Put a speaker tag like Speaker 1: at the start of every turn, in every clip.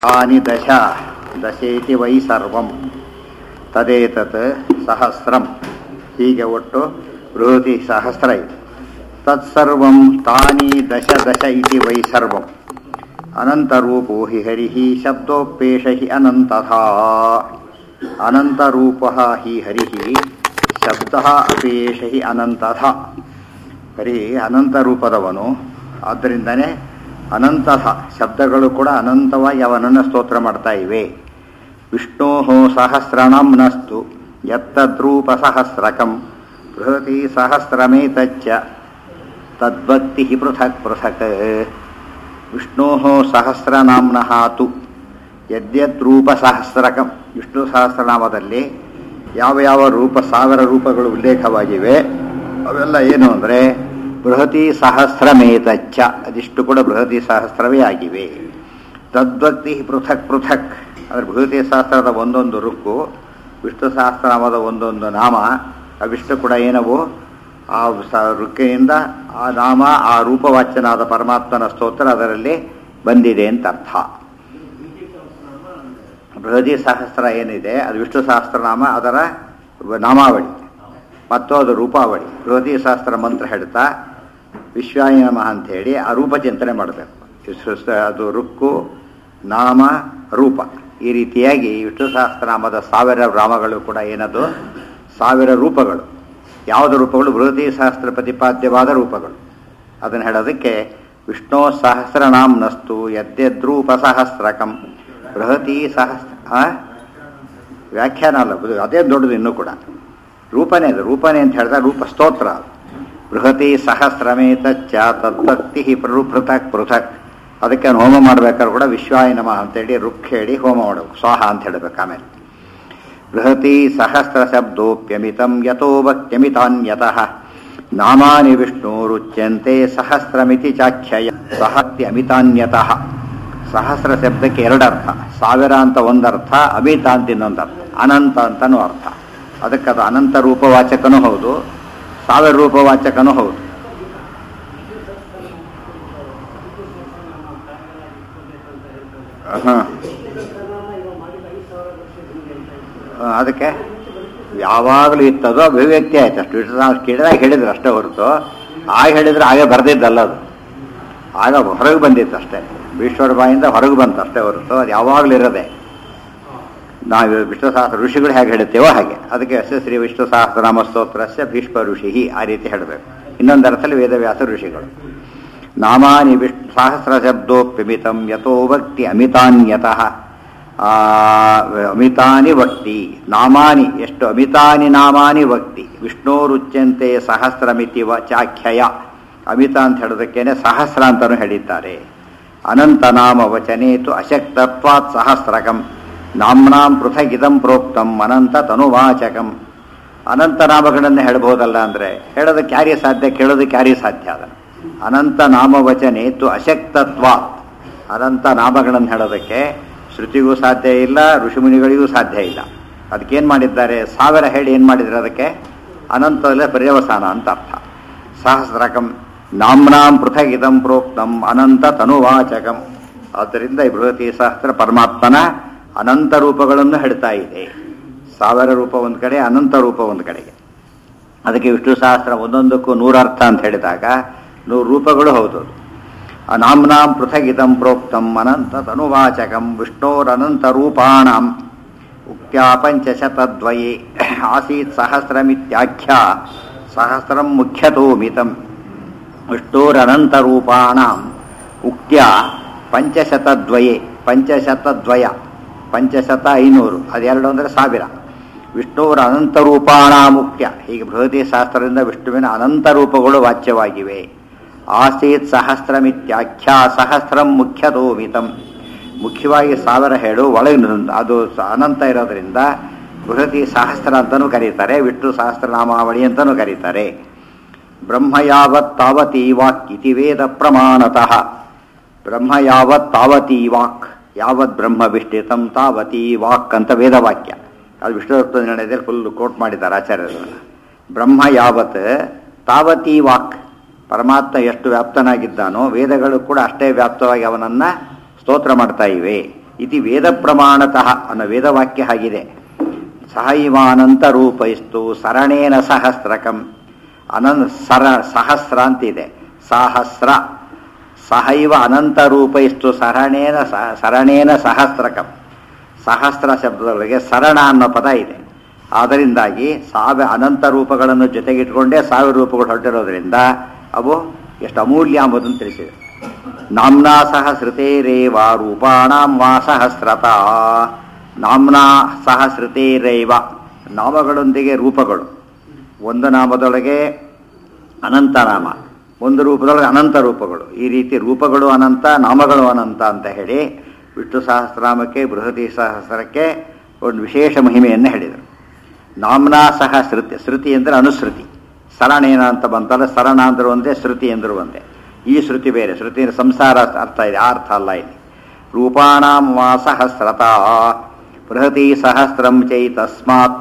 Speaker 1: तानि दश ದಶೇತಿ ವೈ ಸರ್ವಂ ತದೇತತ್ ಸಹಸ್ರಂ ಹೀಗೆ ಒಟ್ಟು ಬೃಹತಿ ಸಹಸ್ರ ಇದೆ ತತ್ಸರ್ವಂ ತಾನಿ ದಶ ದಶ ಇತಿ ವೈ ಸರ್ವಂ ಅನಂತರೂಪೋ ಹಿ ಹರಿಃ ಶಬ್ದೋಪೇಶ ಹಿ ಅನಂತಥಾ ಅನಂತರೂಪಃ ಹಿ ಹರಿಃ ಶಬ್ದಃ ಅಪೇಶ ಹಿ ಅನಂತಥಾ ಹರಿ ಅನಂತ ರೂಪದವನು ಆದ್ದರಿಂದನೇ ಅನಂತಥ ಶಬ್ದಗಳು ಕೂಡ ಅನಂತವಾಗಿ ಅವನನ್ನು ಸ್ತೋತ್ರ ಮಾಡ್ತಾ ಇವೆ ವಿಷ್ಣೋ ಸಹಸ್ರನಾಂನಸ್ತು ಯತ್ತದ್ರೂಪ ಸಹಸ್ರಕಂ ಬೃಹತಿ ಸಹಸ್ರಮೇತಚ್ಚ ತದ್ಭಕ್ತಿ ಪೃಥಕ್ ಪೃಥಕ್ ವಿಷ್ಣೋ ಸಹಸ್ರನಾಮ್ನಃ ತು ಯದ್ಯದ್ರೂಪ ಸಹಸ್ರಕಂ ವಿಷ್ಣು ಸಹಸ್ರನಾಮದಲ್ಲಿ ಯಾವ ಯಾವ ರೂಪ ಸಾವಿರ ರೂಪಗಳು ಉಲ್ಲೇಖವಾಗಿವೆ ಅವೆಲ್ಲ ಏನು ಅಂದರೆ ಬೃಹತಿ ಸಹಸ್ರಮೇತಚ್ಚ ಅದಿಷ್ಟು ಕೂಡ ಬೃಹತಿ ಸಹಸ್ರವೇ ಆಗಿವೆ ತದ್ಭಕ್ತಿ ಪೃಥಕ್ ಪೃಥಕ್ ಅಂದರೆ ಬೃಹತಿ ಸಹಸ್ರದ ಒಂದೊಂದು ರುಕ್ಕು ವಿಷ್ಣು ಸಹಸ್ರನಾಮದ ಒಂದೊಂದು ನಾಮ ಅವಿಷ್ಟು ಕೂಡ ಏನವು ಆ ಸ ರುಕ್ಕೆಯಿಂದ ಆ ನಾಮ ಆ ರೂಪವಾಚ್ಯನಾದ ಪರಮಾತ್ಮನ ಸ್ತೋತ್ರ ಅದರಲ್ಲಿ ಬಂದಿದೆ ಅಂತ ಅರ್ಥ ಬೃಹದಿ ಸಹಸ್ರ ಏನಿದೆ ಅದು ವಿಷ್ಣು ಸಹಸ್ರನಾಮ ಅದರ ನಾಮಾವಳಿ ಮತ್ತು ಅದು ರೂಪಾವಳಿ ಬೃಹದಿ ಸಹಸ್ರ ಮಂತ್ರ ಹೇಳ್ತಾ ವಿಶ್ವಾಯ ನಮಃ ಅಂಥೇಳಿ ಆ ರೂಪ ಚಿಂತನೆ ಮಾಡಬೇಕು ಅದು ರುಕ್ಕು ನಾಮ ರೂಪ ಈ ರೀತಿಯಾಗಿ ವಿಷ್ಣು ಸಹಸ್ರನಾಮದ ಸಾವಿರ ರಾಮಗಳು ಕೂಡ ಏನದು ಸಾವಿರ ರೂಪಗಳು ಯಾವುದ ರೂಪಗಳು ಬೃಹತಿ ಸಹಸ್ರ ಪ್ರತಿಪಾದ್ಯವಾದ ರೂಪಗಳು ಅದನ್ನು ಹೇಳೋದಕ್ಕೆ ವಿಷ್ಣು ಸಹಸ್ರನಾಮ್ನಸ್ತು ಯದ್ಯದ್ರೂಪ ಸಹಸ್ರಕಂ ಬೃಹತಿ ಸಹಸ್ರ ವ್ಯಾಖ್ಯಾನ ಅಲ್ಲ ಅದೇ ದೊಡ್ಡದು ಇನ್ನೂ ಕೂಡ ರೂಪನೇ ಅದು ರೂಪನೇ ಅಂತ ಹೇಳಿದ್ರೆ ರೂಪ ಸ್ತೋತ್ರ ಬೃಹತಿ ಸಹಸ್ರಮೇತಚ್ಚ ತದ್ಭಕ್ತಿ ಪ್ರರು ಪೃಥಕ್ ಪೃಥಕ್ ಅದಕ್ಕೆ ಹೋಮ ಮಾಡ್ಬೇಕಾದ್ರೆ ಕೂಡ ವಿಶ್ವಾಯ ನಮಃ ಅಂತೇಳಿ ರುಕ್ ಹೇಳಿ ಹೋಮ ಮಾಡಬೇಕು ಸ್ವಾಹ ಅಂತ ಹೇಳಬೇಕು ಆಮೇಲೆ ಬೃಹತಿ ಸಹಸ್ರ ಶಬ್ದೋಪ್ಯಮಿತಂ ಯಥೋ ಭಕ್ತ್ಯಮಿತಾನ್ಯತಃ ನಾಮಾನಿ ವಿಷ್ಣು ರುಚ್ಯಂತೆ ಸಹಸ್ರಮಿತಿ ಚಾಖ್ಯಯ ಸಹತ್ಯಮಿತಾನ್ಯತಃ ಸಹಸ್ರ ಶಬ್ದಕ್ಕೆ ಎರಡರ್ಥ ಸಾವಿರ ಅಂತ ಒಂದರ್ಥ ಅಮಿತ ಅಂತ ಇನ್ನೊಂದರ್ಥ ಅನಂತ ಅಂತನೂ ಅರ್ಥ ಅದಕ್ಕೆ ಅದು ಅನಂತ ರೂಪವಾಚಕನೂ ಹೌದು ಸಾವಿರ ರೂಪವಾಚಕನೂ ಹೌದು ಹಾಂ ಅದಕ್ಕೆ ಯಾವಾಗಲೂ ಇತ್ತದೋ ಅಭಿವ್ಯಕ್ತಿ ಆಯ್ತು ಅಷ್ಟು ಇಟ್ಟು ನಾವು ಕೇಳಿದಾಗ ಹೇಳಿದ್ರು ಅಷ್ಟೇ ಹೊರತು ಆಗ ಹೇಳಿದ್ರೆ ಆಗ ಬರೆದಿದ್ದಲ್ಲ ಅದು ಆಗ ಹೊರಗೆ ಬಂದಿತ್ತು ಅಷ್ಟೇ ಭೀಶ್ವರ ಬಾಯಿಂದ ಹೊರಗೆ ಬಂತು ಅಷ್ಟೇ ಹೊರತು ಅದು ಯಾವಾಗಲೂ ಇರೋದೆ ನಾವು ವಿಷ್ಣು ಸಹಸ್ರ ಋಷಿಗಳು ಹೇಗೆ ಹೇಳುತ್ತೇವೋ ಹಾಗೆ ಅದಕ್ಕೆ ಎಸ್ ಶ್ರೀ ವಿಷ್ಣು ಸಹಸ್ರನಾಮ ಸ್ತೋತ್ರಸ್ಯ ಭೀಷ್ಮ ಋಷಿ ಆ ರೀತಿ ಹೇಳಬೇಕು ಇನ್ನೊಂದು ಅರ್ಥದಲ್ಲಿ ವೇದವ್ಯಾಸ ಋಷಿಗಳು ನಾಮಾನಿ ವಿಷ್ಣು ಸಹಸ್ರ ಶಬ್ದೋಪ್ಯಮಿತಂ ಯಥೋ ಭಕ್ತಿ ಅಮಿತಾನ್ಯತಃ ಅಮಿತಾನಿ ಭಕ್ತಿ ನಾಮಾನಿ ಎಷ್ಟು ಅಮಿತಾನಿ ನಾಮಾನಿ ಭಕ್ತಿ ವಿಷ್ಣೋರುಚ್ಯಂತೆ ಸಹಸ್ರಮಿತಿ ವ ಚಾಖ್ಯಯ ಅಮಿತ ಅಂತ ಹೇಳೋದಕ್ಕೇನೆ ಸಹಸ್ರ ಅಂತಲೂ ಹೇಳಿದ್ದಾರೆ ಅನಂತ ನಾಮ ವಚನೇತು ಅಶಕ್ತತ್ವಾತ್ ಸಹಸ್ರಕಂ ನಾಮ್ನಾಂ ಪೃಥಗಿದಂ ಪ್ರೋಕ್ತಂ ಅನಂತ ತನುವಾಚಕಂ ಅನಂತ ನಾಮಗಳನ್ನು ಹೇಳ್ಬೋದಲ್ಲ ಅಂದರೆ ಹೇಳೋದಕ್ಕೆ ಯಾರಿಗೆ ಸಾಧ್ಯ ಕೇಳೋದಕ್ಕೆ ಯಾರಿಗೆ ಸಾಧ್ಯ ಅದ ಅನಂತ ನಾಮವಚನೇತು ಅಶಕ್ತತ್ವಾತ್ ಅನಂತ ನಾಮಗಳನ್ನು ಹೇಳೋದಕ್ಕೆ ಶ್ರುತಿಗೂ ಸಾಧ್ಯ ಇಲ್ಲ ಋಷಿಮುನಿಗಳಿಗೂ ಸಾಧ್ಯ ಇಲ್ಲ ಅದಕ್ಕೇನು ಮಾಡಿದ್ದಾರೆ ಸಾವಿರ ಹೇಳಿ ಏನು ಮಾಡಿದ್ದಾರೆ ಅದಕ್ಕೆ ಅನಂತದಲ್ಲೇ ಪರ್ಯವಸಾನ ಅಂತ ಅರ್ಥ ಸಹಸ್ರಕಂ ನಾಮ್ನಾಂ ಪೃಥಗಿದಂ ಪ್ರೋಕ್ತಂ ಅನಂತ ತನುವಾಚಕಂ ಆದ್ದರಿಂದ ಈ ಬೃಹತಿ ಸಹಸ್ರ ಪರಮಾತ್ಮನ ಅನಂತ ರೂಪಗಳನ್ನು ಹೇಳ್ತಾ ಇದೆ ಸಾವಿರ ರೂಪ ಒಂದು ಕಡೆ ಅನಂತ ರೂಪ ಒಂದು ಕಡೆಗೆ ಅದಕ್ಕೆ ವಿಷ್ಣು ಸಹಸ್ರ ಒಂದೊಂದಕ್ಕೂ ನೂರರ್ಥ ಅಂತ ಹೇಳಿದಾಗ ನೂರು ರೂಪಗಳು ಹೌದು ನಾಮ್ನಾಂ ಪೃಥಗಿದಂ ಪ್ರೋಕ್ತಂ ಅನಂತ ತನುವಾಚಕಂ ವಿಷ್ಣೋರನಂತ ರೂಪಾಣಂ ಉಕ್ತ್ಯಾ ಪಂಚಶತದ್ವಯೇ ಆಸೀತ್ ಸಹಸ್ರಮಿತ್ಯಾಖ್ಯ ಸಹಸ್ರಂ ಮುಖ್ಯತೋ ಮಿತಂ ವಿಷ್ಣೋರನಂತ ರೂಪಾಣಂ ಉಕ್ತ್ಯ ಪಂಚಶತದ್ವಯೇ ಪಂಚಶತದ್ವಯ ಪಂಚಶತ ಐನೂರು ಅದೆರಡು ಅಂದರೆ ಸಾವಿರ ವಿಷ್ಣುವರ ಅನಂತ ರೂಪಾಣ ಮುಖ್ಯ ಹೀಗೆ ಬೃಹತಿ ಶಾಸ್ತ್ರದಿಂದ ವಿಷ್ಣುವಿನ ಅನಂತ ರೂಪಗಳು ವಾಚ್ಯವಾಗಿವೆ ಆಸೀತ್ ಸಹಸ್ರಮಿತ್ಯಾಖ್ಯ ಸಹಸ್ರಂ ಮುಖ್ಯತೋ ಮಿತಂ ಮುಖ್ಯವಾಗಿ ಸಾವಿರ ಹೇಳು ಒಳಗೆ ಅದು ಅನಂತ ಇರೋದ್ರಿಂದ ಬೃಹತಿ ಸಹಸ್ರ ಅಂತಲೂ ಕರೀತಾರೆ ವಿಷ್ಣು ಸಹಸ್ರನಾಮಾವಳಿ ಅಂತಲೂ ಕರೀತಾರೆ ಬ್ರಹ್ಮ ಯಾವತ್ ತಾವತಿ ವಾಕ್ ಇತಿ ವೇದ ಪ್ರಮಾಣತಃ ಬ್ರಹ್ಮ ಯಾವತ್ ತಾವತಿ ವಾಕ್ ಯಾವತ್ ಬ್ರಹ್ಮ ವಿಷ್ಟಿತಂ ತಾವತಿ ವಾಕ್ ಅಂತ ವೇದವಾಕ್ಯ ಅದು ವಿಷ್ಣು ನಿರ್ಣಯದಲ್ಲಿ ಫುಲ್ ಕೋಟ್ ಮಾಡಿದ್ದಾರೆ ಆಚಾರ್ಯರು ಬ್ರಹ್ಮ ಯಾವತ್ ತಾವತಿ ವಾಕ್ ಪರಮಾತ್ಮ ಎಷ್ಟು ವ್ಯಾಪ್ತನಾಗಿದ್ದಾನೋ ವೇದಗಳು ಕೂಡ ಅಷ್ಟೇ ವ್ಯಾಪ್ತವಾಗಿ ಅವನನ್ನು ಸ್ತೋತ್ರ ಮಾಡ್ತಾ ಇವೆ ಇತಿ ವೇದ ಪ್ರಮಾಣತಃ ಅನ್ನೋ ವೇದವಾಕ್ಯ ಆಗಿದೆ ಸಹೈವಾನಂತ ರೂಪೈಸ್ತು ಸರಣೇನ ಸಹಸ್ರಕಂ ಅನನ್ ಸರ ಸಹಸ್ರ ಅಂತಿದೆ ಸಹಸ್ರ ಸಹೈವ ಅನಂತ ರೂಪೈಸ್ತು ಸರಣೇನ ಸಹ ಸರಣೇನ ಸಹಸ್ರಕಂ ಸಹಸ್ರ ಶಬ್ದದೊಳಗೆ ಸರಣ ಅನ್ನೋ ಪದ ಇದೆ ಆದ್ದರಿಂದಾಗಿ ಸಾವಿರ ಅನಂತ ರೂಪಗಳನ್ನು ಜೊತೆಗಿಟ್ಕೊಂಡೇ ಸಾವಿರ ರೂಪಗಳು ಹೊರಟಿರೋದ್ರಿಂದ ಅವು ಎಷ್ಟು ಅಮೂಲ್ಯ ಎಂಬುದನ್ನು ತಿಳಿಸಿದೆ ನಾಮ್ನಾ ಸಹಸ್ರತೇರೇವ ರೂಪಾಣಾಂ ವಾ ಸಹಸ್ರತ ನಾಮ್ನಾ ಸಹಸ್ರತೇರೇವ ನಾಮಗಳೊಂದಿಗೆ ರೂಪಗಳು ಒಂದು ನಾಮದೊಳಗೆ ಅನಂತ ನಾಮ ಒಂದು ರೂಪದೊಳಗೆ ಅನಂತ ರೂಪಗಳು ಈ ರೀತಿ ರೂಪಗಳು ಅನಂತ ನಾಮಗಳು ಅನಂತ ಅಂತ ಹೇಳಿ ವಿಷ್ಣು ಸಹಸ್ರನಾಮಕ್ಕೆ ಬೃಹತಿ ಸಹಸ್ರಕ್ಕೆ ಒಂದು ವಿಶೇಷ ಮಹಿಮೆಯನ್ನು ಹೇಳಿದರು ನಾಮ್ನಾ ಸಹ ಶ್ರುತಿ ಶ್ರುತಿ ಅಂದರೆ ಅನುಶ್ರುತಿ ಸರಣೇನ ಅಂತ ಬಂತಲ್ಲ ಸರಣ ಅಂದ್ರೆ ಒಂದೇ ಶ್ರುತಿ ಅಂದ್ರು ಒಂದೇ ಈ ಶ್ರುತಿ ಬೇರೆ ಶ್ರುತಿ ಅಂದ್ರೆ ಸಂಸಾರ ಅರ್ಥ ಇದೆ ಆ ಅರ್ಥ ಅಲ್ಲ ಇಲ್ಲಿ ರೂಪಾಣಾಂ ವಾ ಸಹಸ್ರತ ಬೃಹತಿ ಸಹಸ್ರಂ ಚೈತಸ್ಮಾತ್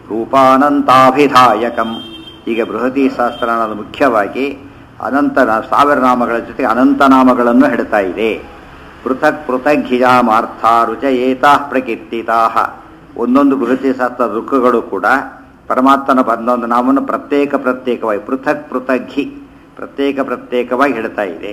Speaker 1: ರೂಪಾನಂತಾಭಿಧಾಯಕಂ ಈಗ ಬೃಹತಿ ಸಹಸ್ರ ಅನ್ನೋದು ಮುಖ್ಯವಾಗಿ ಅನಂತ ನಾ- ಸಾವಿರ ನಾಮಗಳ ಜೊತೆಗೆ ಅನಂತ ನಾಮಗಳನ್ನು ಹೇಳ್ತಾ ಇದೆ ಪೃಥಕ್ ಪೃಥಕ್ ಹಿಜಾಮಾರ್ಥ ರುಚಯೇತಾ ಪ್ರಕೀರ್ತಿತಾ ಒಂದೊಂದು ಬೃಹತಿ ಸಹಸ್ರ ದುಃಖಗಳು ಕೂಡ ಪರಮಾತ್ಮನ ಒಂದೊಂದು ನಾಮವನ್ನು ಪ್ರತ್ಯೇಕ ಪ್ರತ್ಯೇಕವಾಗಿ ಪೃಥಕ್ ಪೃಥಕ್ ಹಿ ಪ್ರತ್ಯೇಕ ಪ್ರತ್ಯೇಕವಾಗಿ ಹೇಳ್ತಾ ಇದೆ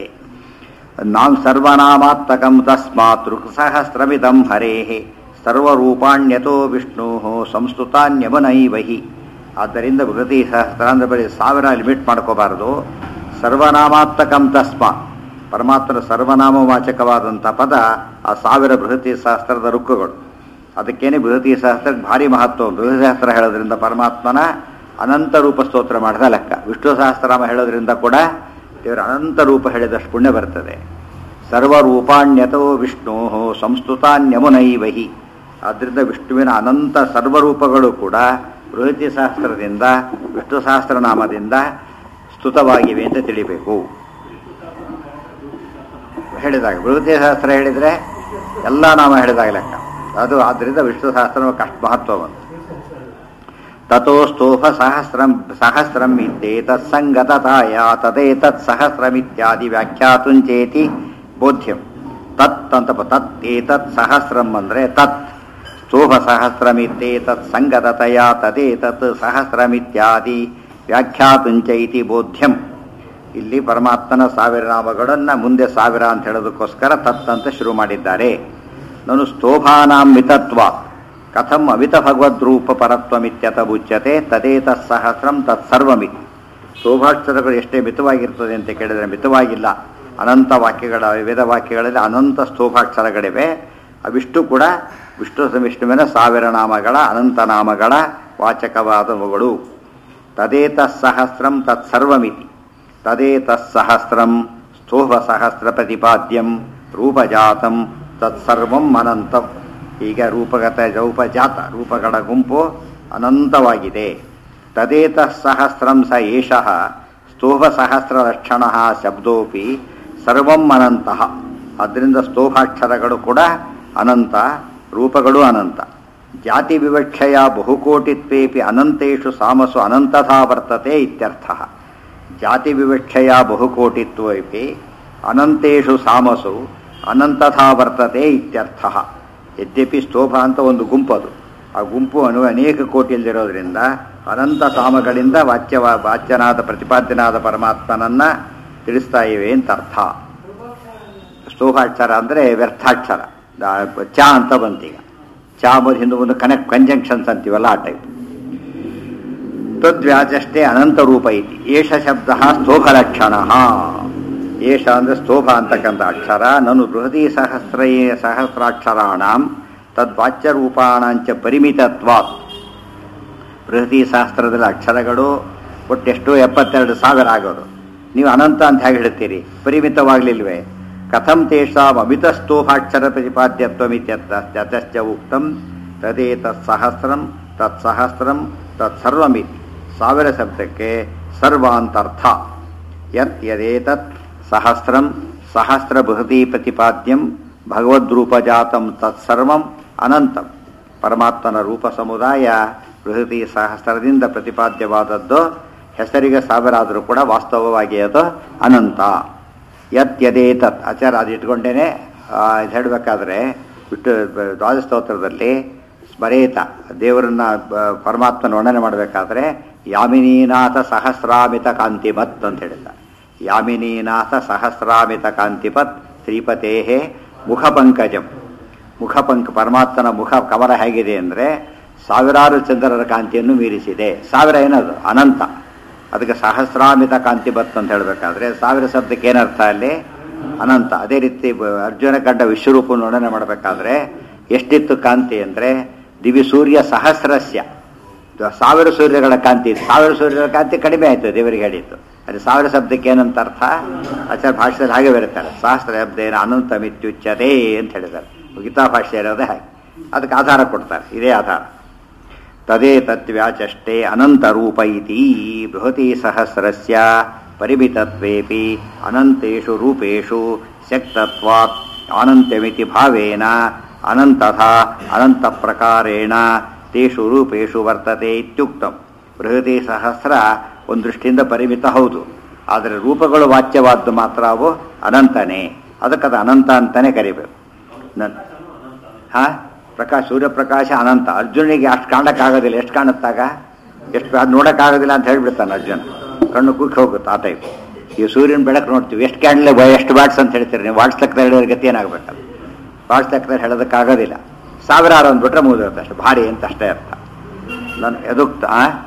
Speaker 1: ನಾಂ ಸರ್ವನಾಮಾತ್ಮಕಂ ತಸ್ಮಾತ್ ಋಕ್ಸಹಸ್ರಮಿದಂ ಹರೇಃ ಸರ್ವರೂಪಾಣ್ಯತೋ ವಿಷ್ಣು ಸಂಸ್ತುತಾನ್ಯಮನೈವ ಹಿ ಆದ್ದರಿಂದ ಬೃಹತಿ ಸಹಸ್ರ ಅಂದ್ರೆ ಬರೀ ಸಾವಿರ ಲಿಮಿಟ್ ಮಾಡ್ಕೋಬಾರದು ಸರ್ವನಾಮಾತ್ಮಕಂ ತಸ್ಮಾತ್ ಪರಮಾತ್ಮನ ಸರ್ವನಾಮವಾಚಕವಾದಂಥ ಪದ ಆ ಸಾವಿರ ಬೃಹತಿ ಸಹಸ್ರದ ರುಕ್ಕುಗಳು ಅದಕ್ಕೇನೆ ಬೃಹತಿ ಸಹಸ್ರಕ್ಕೆ ಭಾರಿ ಮಹತ್ವ ಬೃಹತಿ ಸಹಸ್ರ ಹೇಳೋದ್ರಿಂದ ಪರಮಾತ್ಮನ ಅನಂತ ರೂಪ ಸ್ತೋತ್ರ ಮಾಡಿದ ಲೆಕ್ಕ ವಿಷ್ಣು ಸಹಸ್ರನಾಮ ಹೇಳೋದ್ರಿಂದ ಕೂಡ ದೇವರ ಅನಂತ ರೂಪ ಹೇಳಿದಷ್ಟು ಪುಣ್ಯ ಬರ್ತದೆ ಸರ್ವರೂಪಾಣ್ಯತೋ ವಿಷ್ಣು ಸಂಸ್ತುತಾನ್ಯಮುನೈವಹಿ ಆದ್ದರಿಂದ ವಿಷ್ಣುವಿನ ಅನಂತ ಸರ್ವರೂಪಗಳು ಕೂಡ ಬೃಹತಿ ಸಹಸ್ರದಿಂದ ವಿಷ್ಣು ಸಹಸ್ರನಾಮದಿಂದ ಸ್ತುತವಾಗಿವೆ ಅಂತ ತಿಳಿಬೇಕು ಹೇಳಿದಾಗ ಬೃಹತಿ ಸಹಸ್ರ ಹೇಳಿದರೆ ಎಲ್ಲ ನಾಮ ಹೇಳಿದಾಗ ಲೆಕ್ಕ ಅದು ಆದ್ದರಿಂದ ವಿಷ್ಣು ಸಹಸ್ರ ಕಷ್ಟ ಮಹತ್ವ ಬಂತು ತಥೋ ಸ್ತೋಹ ಸಹಸ್ರಂ ಸಹಸ್ರಂ ಇತ್ಯೇತತ್ ಸಂಗತತಾಯ ತದೇತತ್ ಸಹಸ್ರಮಿತ್ಯಾದಿ ವ್ಯಾಖ್ಯಾತುಂಚೇತಿ ಬೋಧ್ಯಂ ತತ್ ಅಂತ ಬ- ತತ್ ಏತತ್ ಸಹಸ್ರಂ ಅಂದ್ರೆ ತತ್ ಸ್ತೋಹ ಸಹಸ್ರಮಿತ್ಯೇತತ್ ಸಂಗತತಯ ತದೇತತ್ ಸಹಸ್ರಮಿತ್ಯಾದಿ ವ್ಯಾಖ್ಯಾತುಂಚ ಇತಿ ಬೋಧ್ಯಂ ಇಲ್ಲಿ ಪರಮಾತ್ಮನ ಸಾವಿರ ನಾಮಗಳನ್ನ ಮುಂದೆ ಸಾವಿರ ಅಂತ ಹೇಳೋದಕ್ಕೋಸ್ಕರ ತತ್ ಅಂತ ಶುರು ಮಾಡಿದ್ದಾರೆ ನಾನು ಸ್ತೋಭಾನಾಂ ಮಿತತ್ವಾತ್ ಕಥಂ ಅಮಿತ ಭಗವದ್ರೂಪ ಪರತ್ವಮಿತ್ಯತ ಉಚ್ಯತೆ ತದೇತ ಸಹಸ್ರಂ ತತ್ಸರ್ವಮಿತಿ ಶೋಭಾಕ್ಷರಗಳು ಎಷ್ಟೇ ಮಿತವಾಗಿರ್ತದೆ ಅಂತ ಕೇಳಿದರೆ ಮಿತವಾಗಿಲ್ಲ ಅನಂತ ವಾಕ್ಯಗಳ ವೇದ ವಾಕ್ಯಗಳಲ್ಲಿ ಅನಂತ ಸ್ತೋಭಾಕ್ಷರಗಳಿವೆ ಅವಿಷ್ಟು ಕೂಡ ವಿಷ್ಣು ವಿಷ್ಣುವಿನ ಸಾವಿರ ನಾಮಗಳ ಅನಂತ ನಾಮಗಳ ವಾಚಕವಾದವುಗಳು ತದೇತ ಸಹಸ್ರಂ ತತ್ಸರ್ವಮಿತಿ ತದೇತ ಸಹಸ್ರಂ ಸ್ತೋಭ ಸಹಸ್ರ ಪ್ರತಿಪಾದ್ಯಂ ರೂಪಜಾತಂ ತತ್ಸರ್ವಂ ಅನಂತಂ ಈಗ ರೂಪಗತ ಜೌಪಜಾತ ರೂಪಗಳ ಗುಂಪು ಅನಂತವಾಗಿದೆ ತದೇತ ಸಹಸ್ರಂ ಸ ಏಷಃ ಸ್ತೋಭ ಸಹಸ್ರ ಲಕ್ಷಣ ಶಬ್ದೋಪಿ ಸರ್ವಂ ಅನಂತಃ ಅದರಿಂದ ಸ್ತೋಭಾಕ್ಷರಗಳು ಕೂಡ ಅನಂತ ರೂಪಗಳು ಅನಂತ ಜಾತಿ ವಿವಕ್ಷಯ ಬಹುಕೋಟಿತ್ವೇಪಿ ಅನಂತೇಷು ಸಾಮಸು ಅನಂತಥಾ ವರ್ತತೆ ಇತ್ಯರ್ಥಃ ಜಾತಿ ವಿವಕ್ಷಯ ಬಹುಕೋಟಿತ್ವೇಪಿ ಅನಂತೇಷು ಸಾಮಸು ಅನಂತಥಾ ವರ್ತತೆ ಇತ್ಯರ್ಥ ಯದ್ಯಪಿ ಸ್ತೋಭ ಅಂತ ಒಂದು ಗುಂಪದು ಆ ಗುಂಪು ಅನು ಅನೇಕ ಕೋಟಿಯಲ್ಲಿರೋದ್ರಿಂದ ಅನಂತ ಸಾಮಗಳಿಂದ ವಾಚ್ಯ ವಾಚ್ಯನಾದ ಪ್ರತಿಪಾದ್ಯನಾದ ಪರಮಾತ್ಮನನ್ನ ತಿಳಿಸ್ತಾ ಇವೆ ಅಂತ ಅರ್ಥ ಸ್ತೋಭಾಕ್ಷರ ಅಂದರೆ ವ್ಯರ್ಥಾಕ್ಷರ ದಾ- ಚ ಅಂತ ಬಂತೀಗ ಚ ಅಂಬುದು ಹಿಂದೆ ಒಂದು ಕನೆಕ್ಟ್ ಕಂಜಂಕ್ಷನ್ಸ್ ಅಂತೀವಲ್ಲ ಆ ಟೈಪ್ ತದ್ವ್ಯಾಜಷ್ಟೇ ಅನಂತ ರೂಪ ಇತಿ ಏಷ ಶಬ್ದ ಸ್ತೋಭಲಕ್ಷಣ ಏಷ ಅಂದ್ರೆ ಸ್ತೋಭ ಅಂತಕ್ಕಂಥ ಅಕ್ಷರ ನನು ಬೃಹತಿ ಸಹಸ್ರ ಸಹಸ್ರಾಕ್ಷರಾಣಾಂ ತದ್ವಾಚ್ಯರೂಪಾಣಾಂಚ ಪರಿಮಿತತ್ವಾತ್ ಬೃಹತಿ ಶಾಸ್ತ್ರದಲ್ಲಿ ಅಕ್ಷರಗಳು ಒಟ್ಟೆಷ್ಟು ಎಪ್ಪತ್ತೆರಡು ಸಾವಿರ ಆಗೋದು ನೀವು ಅನಂತ ಅಂತ ಹೇಗೆ ಹೇಳ್ತೀರಿ ಪರಿಮಿತವಾಗ್ಲಿಲ್ವೇ ಕಥಂ ತೇಷಾಂ ಅಮಿತಸ್ತೋಭಾಕ್ಷರ ಪ್ರತಿಪಾದ್ಯತ್ವಮಿತ್ಯತಶ್ಚ ಉಕ್ತಂ ತದೇತತ್ ಸಹಸ್ರಂ ತತ್ಸಹಸ್ರಂ ತತ್ಸರ್ವಮಿತಿ ಸಾವಿರ ಶಬ್ದಕ್ಕೆ ಸರ್ವಾಂತರ್ಥ ಯತ್ ಯದೇತತ್ ಸಹಸ್ರಂ ಸಹಸ್ರ ಬೃಹತಿ ಪ್ರತಿಪಾದ್ಯಂ ಭಗವದ್ರೂಪಜಾತಂ ತತ್ಸರ್ವಂ ಅನಂತಂ ಪರಮಾತ್ಮನ ರೂಪ ಸಮುದಾಯ ಬೃಹತಿ ಸಹಸ್ರದಿಂದ ಪ್ರತಿಪಾದ್ಯವಾದದ್ದು ಹೆಸರಿಗೆ ಸಾವಿರ ಆದರೂ ಕೂಡ ವಾಸ್ತವವಾಗಿ ಅದು ಅನಂತ ಯತ್ ಯದೇತತ್ ಆಚಾರ ಅದು ಇಟ್ಕೊಂಡೇನೆ ಆ, ಇದು ಹೇಳಬೇಕಾದ್ರೆ ಬಿಟ್ಟು ದ್ವಾದಸ್ತೋತ್ರದಲ್ಲಿ ಸ್ಮರೇತ ದೇವರನ್ನ ಬ- ಪರಮಾತ್ಮನ ವರ್ಣನೆ ಮಾಡಬೇಕಾದ್ರೆ ಯಾಮಿನೀನಾಥ ಸಹಸ್ರಾಮಿತ ಕಾಂತಿಮತ್ ಅಂತ ಹೇಳಿದ್ದಾರೆ ಯಾಮಿನೀನಾಥ ಸಹಸ್ರಾಮಿತ ಕಾಂತಿಪತ್ ಶ್ರೀಪತೇಹೇ ಮುಖಪಂಕಜಂ ಮುಖಪಂಕ ಪರಮಾತ್ಮನ ಮುಖ ಕಮಲ ಹೇಗಿದೆ ಅಂದರೆ ಸಾವಿರಾರು ಚಂದ್ರರ ಕಾಂತಿಯನ್ನು ಮೀರಿಸಿದೆ ಸಾವಿರ ಏನದು ಅನಂತ ಅದಕ್ಕೆ ಸಹಸ್ರಾಮಿತ ಕಾಂತಿ ಬತ್ತು ಅಂತ ಹೇಳಬೇಕಾದ್ರೆ ಸಾವಿರ ಶಬ್ದಕ್ಕೆ ಏನರ್ಥ ಅಲ್ಲಿ ಅನಂತ ಅದೇ ರೀತಿ ಬ- ಅರ್ಜುನ ಕಂಡ ವಿಶ್ವರೂಪ ವರ್ಣನೆ ಮಾಡಬೇಕಾದ್ರೆ ಎಷ್ಟಿತ್ತು ಕಾಂತಿ ಅಂದರೆ ದಿವಿ ಸೂರ್ಯ ಸಹಸ್ರಸ್ಯ ದ- ಸಾವಿರ ಸೂರ್ಯಗಳ ಕಾಂತಿ ಸಾವಿರ ಸೂರ್ಯಗಳ ಕಾಂತಿ ಕಡಿಮೆ ಆಯಿತು ದೇವರಿಗೆ ಹೇಳಿತ್ತು ಅದು ಸಾವಿರ ಶಬ್ದಕ್ಕೆ ಏನಂತ ಅರ್ಥ ಆಚಾರ್ಯ ಭಾಷೆಯಲ್ಲಿ ಹಾಗೆ ಬರುತ್ತಾರೆ ಸಹಸ್ರ ಶಬ್ದ ಏನು ಅನಂತ ಮಿತ್ಯುಚ್ಯತೆ ಅಂತ ಹೇಳಿದ್ದಾರೆ ಗೀತಾ ಭಾಷೆ ಇರೋದೇ ಹಾಗೆ ಅದಕ್ಕೆ ಆಧಾರ ಕೊಡ್ತಾರೆ ಇದೇ ಆಧಾರ ತದೇ ತತ್ವ್ಯಾಚಷ್ಟೇ ಅನಂತರೂಪ ಇತಿ ಬೃಹತಿ ಸಹಸ್ರಸ್ಯ ಪರಿಮಿತತ್ವೇಪಿ ಅನಂತೇಷು ರೂಪೇಷು ಶಕ್ತತ್ವಾತ್ ಅನಂತ್ಯಮಿತಿ ಭಾವೇನ ಅನಂತಥ ಅನಂತ ಪ್ರಕಾರೇಣ ತೇಷು ರೂಪೇಷು ವರ್ತತೆ ಇತ್ಯುಕ್ತಂ ಬೃಹತಿ ಸಹಸ್ರ ಒಂದು ದೃಷ್ಟಿಯಿಂದ ಪರಿಮಿತ ಹೌದು ಆದರೆ ರೂಪಗಳು ವಾಚ್ಯವಾದ್ದು ಮಾತ್ರ ಅವು ಅನಂತನೇ ಅದಕ್ಕೆ ಅದು ಅನಂತ ಅಂತಾನೆ ಕರಿಬೇಕು ನನ್ ಹಾ ಪ್ರಕಾಶ ಸೂರ್ಯಪ್ರಕಾಶ ಅನಂತ ಅರ್ಜುನಿಗೆ ಅಷ್ಟು ಕಾಣಕ್ಕಾಗೋದಿಲ್ಲ ಎಷ್ಟು ಕಾಣುತ್ತಾಗ ಎಷ್ಟು ಅದು ನೋಡೋಕ್ಕಾಗೋದಿಲ್ಲ ಅಂತ ಹೇಳ್ಬಿಡ್ತಾನೆ ಅರ್ಜುನ ಕಣ್ಣು ಕುಕ್ಕಿ ಹೋಗುತ್ತೆ ಆ ಟೈಪ್ ಈ ಸೂರ್ಯನ ಬೆಳಕು ನೋಡ್ತೀವಿ ಎಷ್ಟು ಕ್ಯಾಂಡ್ಲೆ ಎಷ್ಟು ವಾಟ್ಸ್ ಅಂತ ಹೇಳ್ತೀರಿ ನೀವು ವಾಟ್ಸ್ ಲೆಕ್ಕದಲ್ಲಿ ಹೇಳಿದ್ರೆ ಗತಿ ಏನಾಗಬೇಕಲ್ಲ ವಾಟ್ಸ್ ಲೆಕ್ಕದಲ್ಲಿ ಹೇಳೋದಕ್ಕಾಗೋದಿಲ್ಲ ಸಾವಿರಾರು ಅಂದ್ಬಿಟ್ರೆ ಮುಗಿದಿರುತ್ತೆ ಅಷ್ಟು ಭಾರಿ ಅಂತ ಅಷ್ಟೇ ಅರ್ಥ ನಾನು ಎದುಕ್ತ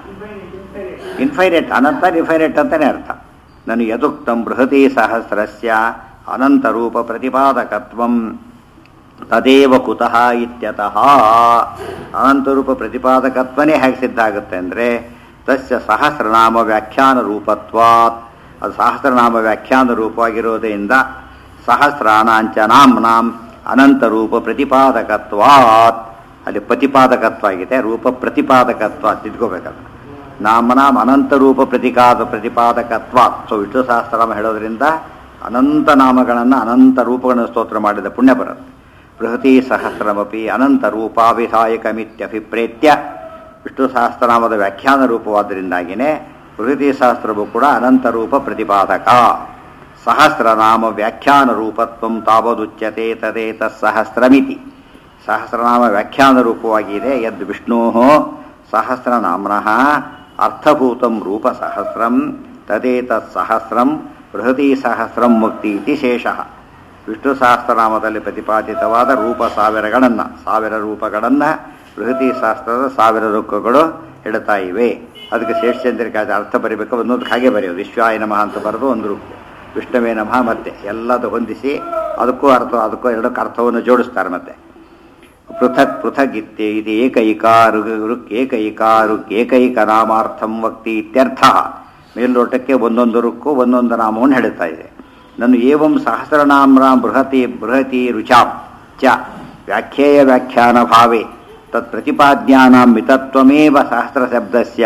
Speaker 1: ಇನ್ಫೈನೈಟ್ ಅನಂತ ಇನ್ಫೈನೈಟ್ ಅಂತಾನೆ ಅರ್ಥ ನಾನು ಯದುಕ್ತಂ ಬೃಹತಿ ಸಹಸ್ರಸ್ಯ ಅನಂತರೂಪ ಪ್ರತಿಪಾದಕತ್ವಂ ತದೇವ ಕುತಃ ಇತ್ಯತಃ ಅನಂತರೂಪ ಪ್ರತಿಪಾದಕತ್ವನೇ ಹೇಗೆ ಸಿದ್ಧ ಆಗುತ್ತೆ ಅಂದರೆ ತಸ್ಯ ಸಹಸ್ರನಾಮ ವ್ಯಾಖ್ಯಾನ ರೂಪತ್ವಾತ್ ಅದು ಸಹಸ್ರನಾಮ ವ್ಯಾಖ್ಯಾನ ರೂಪವಾಗಿರೋದ್ರಿಂದ ಸಹಸ್ರಾಣಾಂಚ ನಾಂನಾಂ ಅನಂತರೂಪ ಪ್ರತಿಪಾದಕತ್ವಾತ್ ಅಲ್ಲಿ ಪ್ರತಿಪಾದಕತ್ವ ಆಗಿದೆ ರೂಪ ಪ್ರತಿಪಾದಕತ್ವ ತಿದ್ಕೋಬೇಕಲ್ಲ ನಾಮನಾಮ್ ಅನಂತ ರೂಪ ಪ್ರತಿಕಾದ ಪ್ರತಿಪಾದಕತ್ವ ಸೊ ವಿಷ್ಣು ಸಹಸ್ರನಾಮ ಹೇಳೋದ್ರಿಂದ ಅನಂತ ನಾಮಗಳನ್ನು ಅನಂತ ರೂಪಗಳನ್ನು ಸ್ತೋತ್ರ ಮಾಡಿದ ಪುಣ್ಯ ಬರುತ್ತೆ ಬೃಹತಿ ಸಹಸ್ರಮಪಿ ಅನಂತ ರೂಪಾವಿಧಾಯಕಮಿತ್ಯಭಿಪ್ರೇತ್ಯ ವಿಷ್ಣು ಸಹಸ್ರನಾಮದ ವ್ಯಾಖ್ಯಾನ ರೂಪವಾದ್ದರಿಂದಾಗಿಯೇ ಬೃಹತಿ ಸಹಸ್ರವು ಕೂಡ ಅನಂತ ರೂಪ ಪ್ರತಿಪಾದಕ ಸಹಸ್ರನಾಮ ವ್ಯಾಖ್ಯಾನ ರೂಪತ್ವಂ ತಾವದುಚ್ಯತೆ ತದೇತ ಸಹಸ್ರಮಿತಿ ಸಹಸ್ರನಾಮ ವ್ಯಾಖ್ಯಾನ ರೂಪವಾಗಿದೆ ಯದ್ ವಿಷ್ಣೋ ಸಹಸ್ರನಾಮ್ನಃ ಅರ್ಥಭೂತಂ ರೂಪ ಸಹಸ್ರಂ ತದೇತತ್ ಸಹಸ್ರಂ ಬೃಹತಿ ಸಹಸ್ರಂ ಮುಕ್ತಿ ಇತಿ ಶೇಷಃ ವಿಷ್ಣು ಸಹಸ್ರನಾಮದಲ್ಲಿ ಪ್ರತಿಪಾದಿತವಾದ ರೂಪ ಸಾವಿರಗಳನ್ನು ಸಾವಿರ ರೂಪಗಳನ್ನು ಬೃಹತಿ ಶಾಸ್ತ್ರದ ಸಾವಿರ ರೂಪಗಳು ಹೇಳ್ತಾ ಇವೆ ಅದಕ್ಕೆ ಶೇಷಚಂದ್ರಿಕೆ ಅದು ಅರ್ಥ ಬರೀಬೇಕು ಒಂದೊಂದು ಹಾಗೆ ಬರೆಯೋದು ವಿಶ್ವಾಯ ನಮಃ ಅಂತ ಬರೆದು ಒಂದು ರೂಪ ವಿಷ್ಣುವೇ ನಮಃ ಮತ್ತೆ ಎಲ್ಲದು ಹೊಂದಿಸಿ ಅದಕ್ಕೂ ಅರ್ಥ ಅದಕ್ಕೂ ಎರಡಕ್ಕೆ ಅರ್ಥವನ್ನು ಜೋಡಿಸ್ತಾರೆ ಮತ್ತೆ ಪೃಥಕ್ ಪೃಥಕ್ ಇತ್ಯೆ ಇದು ಏಕೈಕ ಋಗ್ ಋಕ್ ಏಕೈಕ ಋಕ್ ಏಕೈಕ ನಾಮಾರ್ಥಂ ವಕ್ತಿ ಇತ್ಯರ್ಥ ಮೇಲ್ನೋಟಕ್ಕೆ ಒಂದೊಂದು ರುಕ್ಕು ಒಂದೊಂದು ನಾಮವನ್ನು ಹೇಳುತ್ತಾ ಇದೆ ನಾನು ಏವಂ ಸಹಸ್ರನಾಮ್ನ ಬೃಹತಿ ಬೃಹತಿ ರುಚಾಂ ಚ ವ್ಯಾಖ್ಯೇಯ ವ್ಯಾಖ್ಯಾನ ಭಾವೆ ತತ್ ಪ್ರತಿಪಾದ್ಯಾನಾಂ ಮಿತತ್ವಮೇವ ಸಹಸ್ರ ಶಬ್ದಸ್ಯ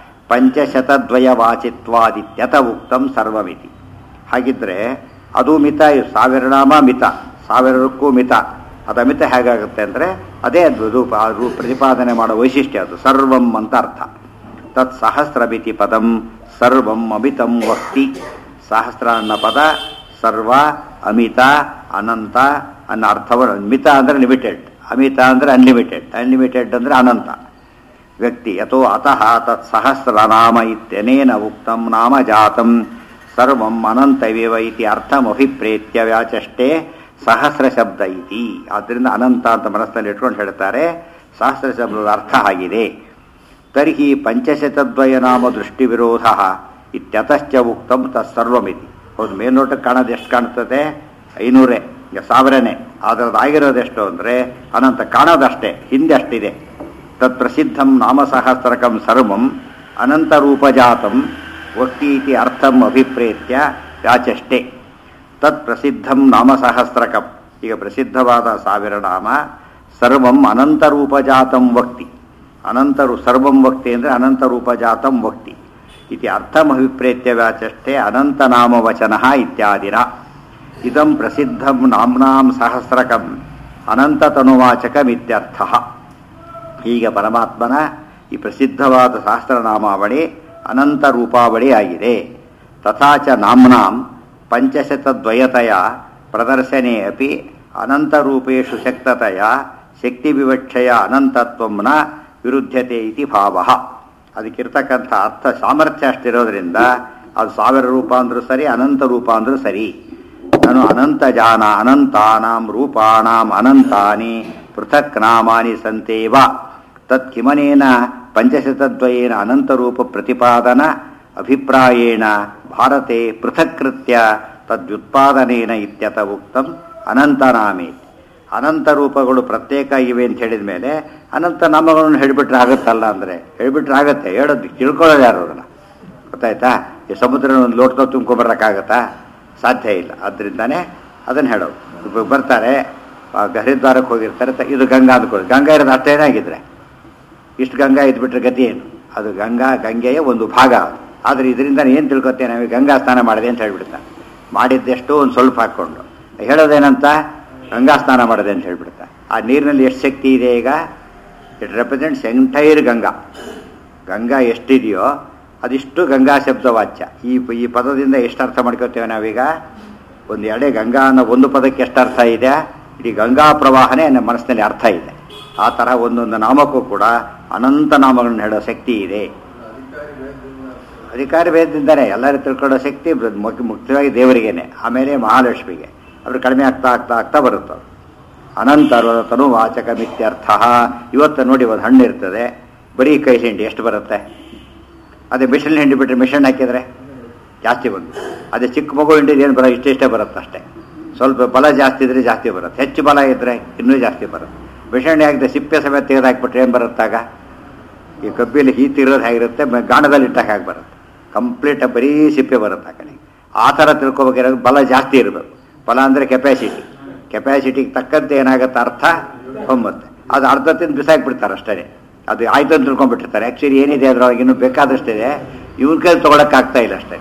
Speaker 1: ಪಂಚಶತದ್ವಯವಾಚಿತ್ವಾದಿತ್ಯತ ಉಕ್ತಂ ಸರ್ವಮಿತಿ ಹಾಗಿದ್ರೆ ಅದು ಮಿತ ಇದು ಸಾವಿರ ನಾಮ ಮಿತ ಸಾವಿರಕ್ಕೂ ಮಿತ ಅದು ಅಮಿತ ಹೇಗಾಗುತ್ತೆ ಅಂದರೆ ಅದೇ ಅದು ರೂಪ ಆ ರೂಪ ಪ್ರತಿಪಾದನೆ ಮಾಡೋ ವೈಶಿಷ್ಟ್ಯ ಅದು ಸರ್ವಂ ಅಂತ ಅರ್ಥ ತತ್ ಸಹಸ್ರಮಿತಿ ಪದಂ ಸರ್ವಂ ಅಮಿತಂ ವಕ್ತಿ ಸಹಸ್ರ ಅನ್ನೋ ಪದ ಸರ್ವ ಅಮಿತ ಅನಂತ ಅನ್ನೋ ಅರ್ಥವನ್ನು ಮಿತ ಅಂದರೆ ಲಿಮಿಟೆಡ್ ಅಮಿತ ಅಂದರೆ ಅನ್ಲಿಮಿಟೆಡ್ ಅನ್ಲಿಮಿಟೆಡ್ ಅಂದರೆ ಅನಂತ ವ್ಯಕ್ತಿ ಯಥೋ ಅತಃ ತತ್ ಸಹಸ್ರನಾಮ ಇತ್ಯನೇನ ಉಕ್ತಂ ನಾಮ ಜಾತಂ ಸರ್ವಂ ಅನಂತವಿವ ಇತಿ ಅರ್ಥಮಭಿಪ್ರೇತ್ಯ ವ್ಯಾಚಷ್ಟೇ ಸಹಸ್ರ ಶಬ್ದ ಇತಿ ಆದ್ದರಿಂದ ಅನಂತ ಅಂತ ಮನಸ್ಸಿನಲ್ಲಿ ಇಟ್ಕೊಂಡು ಹೇಳ್ತಾರೆ ಸಹಸ್ರ ಶಬ್ದದ ಅರ್ಥ ಆಗಿದೆ ತರ್ಹಿ ಪಂಚಶತದ್ವಯ ನಾಮ ದೃಷ್ಟಿ ವಿರೋಧ ಇತ್ಯತಶ್ಚ ಉಕ್ತಂ ತತ್ಸರ್ವಮಿತಿ ಹೌದು ಮೇಲ್ನೋಟಕ್ಕೆ ಕಾಣೋದು ಎಷ್ಟು ಕಾಣ್ತದೆ ಐನೂರೇ ಈಗ ಸಾವಿರನೇ ಅದರದ್ದು ಆಗಿರೋದೆಷ್ಟು ಅಂದರೆ ಅನಂತ ಕಾಣೋದಷ್ಟೇ ಹಿಂದೆ ಅಷ್ಟಿದೆ ತತ್ ಪ್ರಸಿದ್ಧಂ ನಾಮಸಹಸ್ರಕಂ ಸರ್ವಂ ಅನಂತರೂಪಜಾತಂ ವಕ್ತಿ ಇತಿ ಅರ್ಥಂ ಅಭಿಪ್ರೇತ್ಯ ಯಾಚಷ್ಟೇ ತತ್ ಪ್ರಸಿದ್ಧಂ ನಾಮಸಹಸ್ರಕಂ ಈಗ ಪ್ರಸಿದ್ಧವಾದ ಸಾವಿರ ನಾಮ ಸರ್ವಂ ಅನಂತರೂಪಜಾತಂ ವಕ್ತಿ ಅನಂತರು ಸರ್ವಂ ವಕ್ತಿ ಅಂದರೆ ಅನಂತರೂಪಜಾತಂ ವಕ್ತಿ ಇತಿ ಅರ್ಥಮಭಿಪ್ರೇತ್ಯ ವ್ಯಾಚಷ್ಟೇ ಅನಂತನಾಮವಚನ ಇತ್ಯಾದಿನ ಇದಂ ಪ್ರಸಿದ್ಧಂ ನಾಮ್ನಾಂ ಸಹಸ್ರಕಂ ಅನಂತತನುವಾಚಕಮಿತ್ಯರ್ಥ ಹೀಗೆ ಪರಮಾತ್ಮನ ಈ ಪ್ರಸಿದ್ಧವಾದ ಸಹಸ್ರನಾಮಾವಳಿ ಅನಂತ ರೂಪಾವಳಿ ಆಗಿದೆ ತಥಾಚ ನಾಮ್ನಾಂ ಪಂಚಶತದ್ವಯತೆಯ ಪ್ರದರ್ಶನೆ ಅಪಿ ಅನಂತರೂಪೇಶು ಶಕ್ತತೆಯ ಶಕ್ತಿ ವಿವಕ್ಷೆಯ ಅನಂತತ್ವಂನ ವಿರುದ್ಧತೆ ಇತಿ ಭಾವ ಅದಕ್ಕಿರ್ತಕ್ಕಂಥ ಅರ್ಥ ಸಾಮರ್ಥ್ಯ ಅಷ್ಟಿರೋದ್ರಿಂದ ಅದು ಸಾವಿರ ರೂಪ ಅಂದ್ರೂ ಸರಿ ಅನಂತ ರೂಪ ಅಂದ್ರೂ ಸರಿ ನಾನು ಅನಂತ ಜಾನ ಅನಂತಾನಾಂ ರೂಪಾಣಾಂ ಅನಂತಾನಿ ಪೃಥಕ್ ನಾಮಾನಿ ಸಂತೇವ ತತ್ ಕಿಮನೇನ ಪಂಚಶತದ್ವಯೇನ ಅನಂತರೂಪ ಪ್ರತಿಪಾದನ ಅಭಿಪ್ರಾಯೇಣ ಭಾರತೆ ಪೃಥಕ್ಕೃತ್ಯ ತದ್ಯುತ್ಪಾದನೇನ ಇತ್ಯತ ಉಕ್ತಂ ಅನಂತನಾಮಿ ಅನಂತ ರೂಪಗಳು ಪ್ರತ್ಯೇಕ ಇವೆ ಅಂತ ಹೇಳಿದ ಮೇಲೆ ಅನಂತ ನಾಮಗಳನ್ನು ಹೇಳಿಬಿಟ್ರೆ ಆಗುತ್ತಲ್ಲ ಅಂದರೆ ಹೇಳಿಬಿಟ್ರೆ ಆಗತ್ತೆ ಹೇಳೋದು ತಿಳ್ಕೊಳ್ಳೋದು ಯಾರು ಅದನ್ನು ಗೊತ್ತಾಯ್ತಾ ಈ ಸಮುದ್ರ ಒಂದು ಲೋಟದ ತುಂಬ್ಕೊಂಬರಕ್ಕಾಗತ್ತಾ ಸಾಧ್ಯ ಇಲ್ಲ ಅದರಿಂದಾನೇ ಅದನ್ನು ಹೇಳೋದು ಇವಾಗ ಬರ್ತಾರೆ ಆ ಹರಿದ್ವಾರಕ್ಕೆ ಹೋಗಿರ್ತಾರೆ ತ- ಇದು ಗಂಗಾ ಅಂದ್ಕೊಳ್ಳಿ ಗಂಗಾ ಇರೋದು ಅಷ್ಟೇನಾಗಿದ್ರೆ ಇಷ್ಟು ಗಂಗಾ ಇದ್ಬಿಟ್ರೆ ಗತಿ ಏನು ಅದು ಗಂಗಾ ಗಂಗೆಯ ಒಂದು ಭಾಗ ಅದು ಆದರೆ ಇದರಿಂದ ಏನು ತಿಳ್ಕೊತೇವೆ ನಾವು ಗಂಗಾ ಸ್ನಾನ ಮಾಡಿದೆ ಅಂತ ಹೇಳ್ಬಿಡ್ತಾನೆ ಮಾಡಿದ್ದೆಷ್ಟು ಒಂದು ಸ್ವಲ್ಪ ಹಾಕ್ಕೊಂಡು ಹೇಳೋದೇನಂತ ಗಂಗಾ ಸ್ನಾನ ಮಾಡಿದೆ ಅಂತ ಹೇಳ್ಬಿಡ್ತಾ ಆ ನೀರಿನಲ್ಲಿ ಎಷ್ಟು ಶಕ್ತಿ ಇದೆ ಈಗ it represents entire Ganga Ganga ಎಷ್ಟಿದೆಯೋ ಅದಿಷ್ಟು ಗಂಗಾ ಶಬ್ದ ವಾಚ್ಯ ಈ ಈ ಪದದಿಂದ ಎಷ್ಟು ಅರ್ಥ ಮಾಡ್ಕೋತೇವೆ ನಾವೀಗ ಒಂದು ಎಡೆ ಗಂಗಾ ಅನ್ನೋ ಒಂದು ಪದಕ್ಕೆ ಎಷ್ಟು ಅರ್ಥ ಇದೆ ಇಡೀ ಗಂಗಾ ಪ್ರವಾಹನೇ ನಮ್ಮ ಮನಸ್ಸಿನಲ್ಲಿ ಅರ್ಥ ಇದೆ ಆ ಥರ ಒಂದೊಂದು ನಾಮಕ್ಕೂ ಕೂಡ ಅನಂತ ನಾಮಗಳನ್ನು ಹೇಳೋ ಶಕ್ತಿ ಇದೆ ಅಧಿಕಾರಿ ಭೇದದಿಂದಾನೆ ಎಲ್ಲರೂ ತಿಳ್ಕೊಳ್ಳೋ ಶಕ್ತಿ ಮುಖ್ಯ- ಮುಖ್ಯವಾಗಿ ದೇವರಿಗೇನೆ ಆಮೇಲೆ ಮಹಾಲಕ್ಷ್ಮಿಗೆ ಅವರು ಕಡಿಮೆ ಆಗ್ತಾ ಆಗ್ತಾ ಆಗ್ತಾ ಬರುತ್ತೆ ಅದು. ಅನಂತರ ತನು ವಾಚಕ ಮಿತ್ಯರ್ಥ ಇವತ್ತು ನೋಡಿ ಒಂದು ಹಣ್ಣು ಇರ್ತದೆ ಬರೀ ಕೈ ಹಿಂಡಿ ಎಷ್ಟು ಬರುತ್ತೆ ಅದೇ ಮಿಷನ್ ಹಿಂಡಿ ಬಿಟ್ಟರೆ ಮಿಷನ್ ಹಾಕಿದರೆ ಜಾಸ್ತಿ ಬಂದು ಅದೇ ಚಿಕ್ಕ ಮಗು ಹಿಂಡಿದ ಏನು ಬರೋ ಇಷ್ಟಿಷ್ಟೇ ಬರುತ್ತೆ ಅಷ್ಟೇ ಸ್ವಲ್ಪ ಬಲ ಜಾಸ್ತಿ ಇದ್ರೆ ಜಾಸ್ತಿ ಬರುತ್ತೆ ಹೆಚ್ಚು ಬಲ ಇದ್ದರೆ ಇನ್ನೂ ಜಾಸ್ತಿ ಬರುತ್ತೆ ಮಿಷನ್ ಹಾಕಿದ್ರೆ ಸಿಪ್ಪೆ ಸಮೇತ ತೆಗೆದು ಹಾಕ್ಬಿಟ್ರೆ ಏನು ಬರುತ್ತಾಗ ಈ ಕಬ್ಬಿಲಿ ಹೀತಿರೋದು ಹೇಗಿರುತ್ತೆ ಮ- ಗಾಣದಲ್ಲಿ ಇಟ್ಟಾಗ ಹಾಗೆ ಬರುತ್ತೆ ಕಂಪ್ಲೀಟ್ ಬರೀ ಸಿಪ್ಪೆ ಬರುತ್ತೆ ಆ ಕಡೆ ಆ ಥರ ತಿಳ್ಕೊಬೇಕಾದ್ರೆ ಬಲ ಜಾಸ್ತಿ ಇರಬೇಕು ಬಲ ಅಂದರೆ ಕೆಪಾಸಿಟಿ ಕೆಪಾಸಿಟಿಗೆ ತಕ್ಕಂತೆ ಏನಾಗುತ್ತೆ ಅರ್ಥ ಹೊಮ್ಮತ್ತೆ ಅದು ಅರ್ಧ ತಿಂದು ಬಿಸಾಕ್ಬಿಡ್ತಾರೆ ಅಷ್ಟೇ ಅದು ಆಯ್ತು ಅಂತ ತಿಳ್ಕೊಂಡ್ಬಿಟ್ಟಿರ್ತಾರೆ ಆ್ಯಕ್ಚುಲಿ ಏನಿದೆ ಅದರೊಳಗೆ ಇನ್ನೂ ಬೇಕಾದಷ್ಟಿದೆ ಇವ್ರ ಕೈ ತೊಗೊಳಕ್ಕಾಗ್ತಾ ಇಲ್ಲ ಅಷ್ಟೇ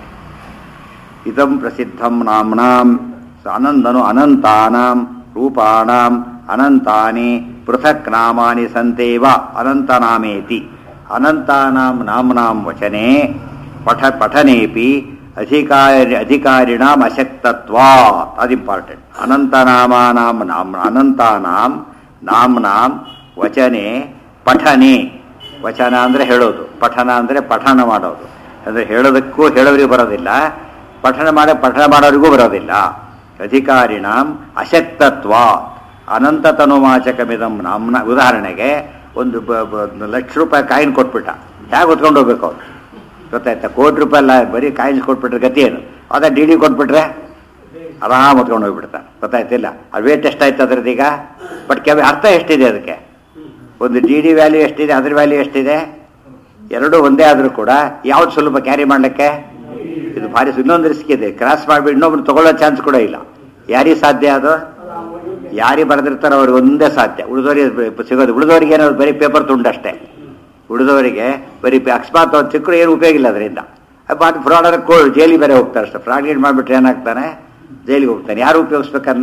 Speaker 1: ಇದಂ ಪ್ರಸಿದ್ಧಂ ನಾಮ್ನಾಂ ಅನಂದನು ಅನಂತಾನಾಂ ರೂಪಾಣಾಂ ಅನಂತಾನಿ ಪೃಥಕ್ ನಾಮಾನಿ ಸಂತೇವ ಅನಂತನಾಮೇತಿ ಅನಂತಾನಾಂ ನಾಮ್ನಾಂ ವಚನೆ ಪಠ ಪಠನೇಪಿ ಅಧಿಕಾರಿ ಅಧಿಕಾರಿಣಾಂ ಅಶಕ್ತತ್ವಾತ್ ಅದು ಇಂಪಾರ್ಟೆಂಟ್ ಅನಂತನಾಮಾನಾಂ ನಾಮ್ ಅನಂತಾನಾಂ ನಾಮ್ನಾಂ ವಚನೆ ಪಠನೆ ವಚನ ಅಂದರೆ ಹೇಳೋದು ಪಠನ ಅಂದರೆ ಪಠನ ಮಾಡೋದು ಅಂದರೆ ಹೇಳೋದಕ್ಕೂ ಹೇಳೋರಿಗೆ ಬರೋದಿಲ್ಲ ಪಠಣ ಮಾಡೋ ಪಠಣ ಮಾಡೋರಿಗೂ ಬರೋದಿಲ್ಲ ಅಧಿಕಾರಿಣಾಂ ಅಶಕ್ತತ್ವ ಅನಂತ ತನುವಾಚಕಮಿದಂ ನಾಮ್ನ ಉದಾಹರಣೆಗೆ ಒಂದು ಬ- ಬ- ಒಂದು ಲಕ್ಷ ರೂಪಾಯಿ ಕಾಯಿನ್ ಕೊಟ್ಬಿಟ್ಟ ಹೇಗೆ ಹೊತ್ಕೊಂಡು ಹೋಗ್ಬೇಕು ಅವ್ರು ಗೊತ್ತಾಯ್ತಾ ಕೋಟಿ ರೂಪಾಯಿ ಎಲ್ಲ ಬರೀ ಕಾಯಿನ್ಸ್ ಕೊಟ್ಬಿಟ್ರೆ ಗತಿ ಏನು ಅದ ಡಿ ಡಿ ಕೊಟ್ಬಿಟ್ರೆ ಆರಾಮ್ ಹೊತ್ಕೊಂಡು ಹೋಗ್ಬಿಡ್ತಾನೆ ಗೊತ್ತಾಯ್ತಿಲ್ಲ ಅದು ವೇಟ್ ಎಷ್ಟಾಯ್ತು ಅದ್ರದ್ದು ಈಗ ಬಟ್ ಕೆಲ ಅರ್ಥ ಎಷ್ಟಿದೆ ಅದಕ್ಕೆ ಒಂದು ಡಿ ಡಿ ವ್ಯಾಲ್ಯೂ ಎಷ್ಟಿದೆ ಅದ್ರ ವ್ಯಾಲ್ಯೂ ಎಷ್ಟಿದೆ ಎರಡೂ ಒಂದೇ ಆದರೂ ಕೂಡ ಯಾವ್ದು ಸುಲಭ ಕ್ಯಾರಿ ಮಾಡಲಿಕ್ಕೆ ಇದು ಭಾರಿ ಇನ್ನೊಂದು ರಿಸ್ಕ್ ಇದೆ ಕ್ರಾಸ್ ಮಾಡಿಬಿಟ್ಟು ಇನ್ನೊಬ್ರು ತಗೊಳ್ಳೋ ಚಾನ್ಸ್ ಕೂಡ ಇಲ್ಲ ಯಾರಿಗೆ ಸಾಧ್ಯ ಅದು ಯಾರಿಗೆ ಬರೆದಿರ್ತಾರೋ ಅವ್ರಿಗೆ ಒಂದೇ ಸಾಧ್ಯ ಉಳಿದವರಿಗೆ ಸಿಗೋದು ಉಳಿದವರಿಗೆ ಏನೋ ಬರೀ ಪೇಪರ್ ತುಂಡಷ್ಟೇ ಉಳಿದವರಿಗೆ ಬರೀ ಪೇ- ಅಕಸ್ಮಾತ್ ಅವ್ರು ಚಿಕ್ಕರು ಏನು ಉಪಯೋಗ ಇಲ್ಲ ಅದರಿಂದ ಬಟ್ ಫ್ರಾಡರ್ ಕೋ ಜೈಲಿಗೆ ಬೇರೆ ಹೋಗ್ತಾರೆ ಅಷ್ಟೇ ಫ್ರಾಡ್ ಗೀಡ್ ಮಾಡಿಬಿಟ್ರೆ ಏನಾಗ್ತಾನೆ ಜೈಲಿಗೆ ಹೋಗ್ತಾನೆ ಯಾರು ಉಪಯೋಗಿಸ್ಬೇಕನ್ನ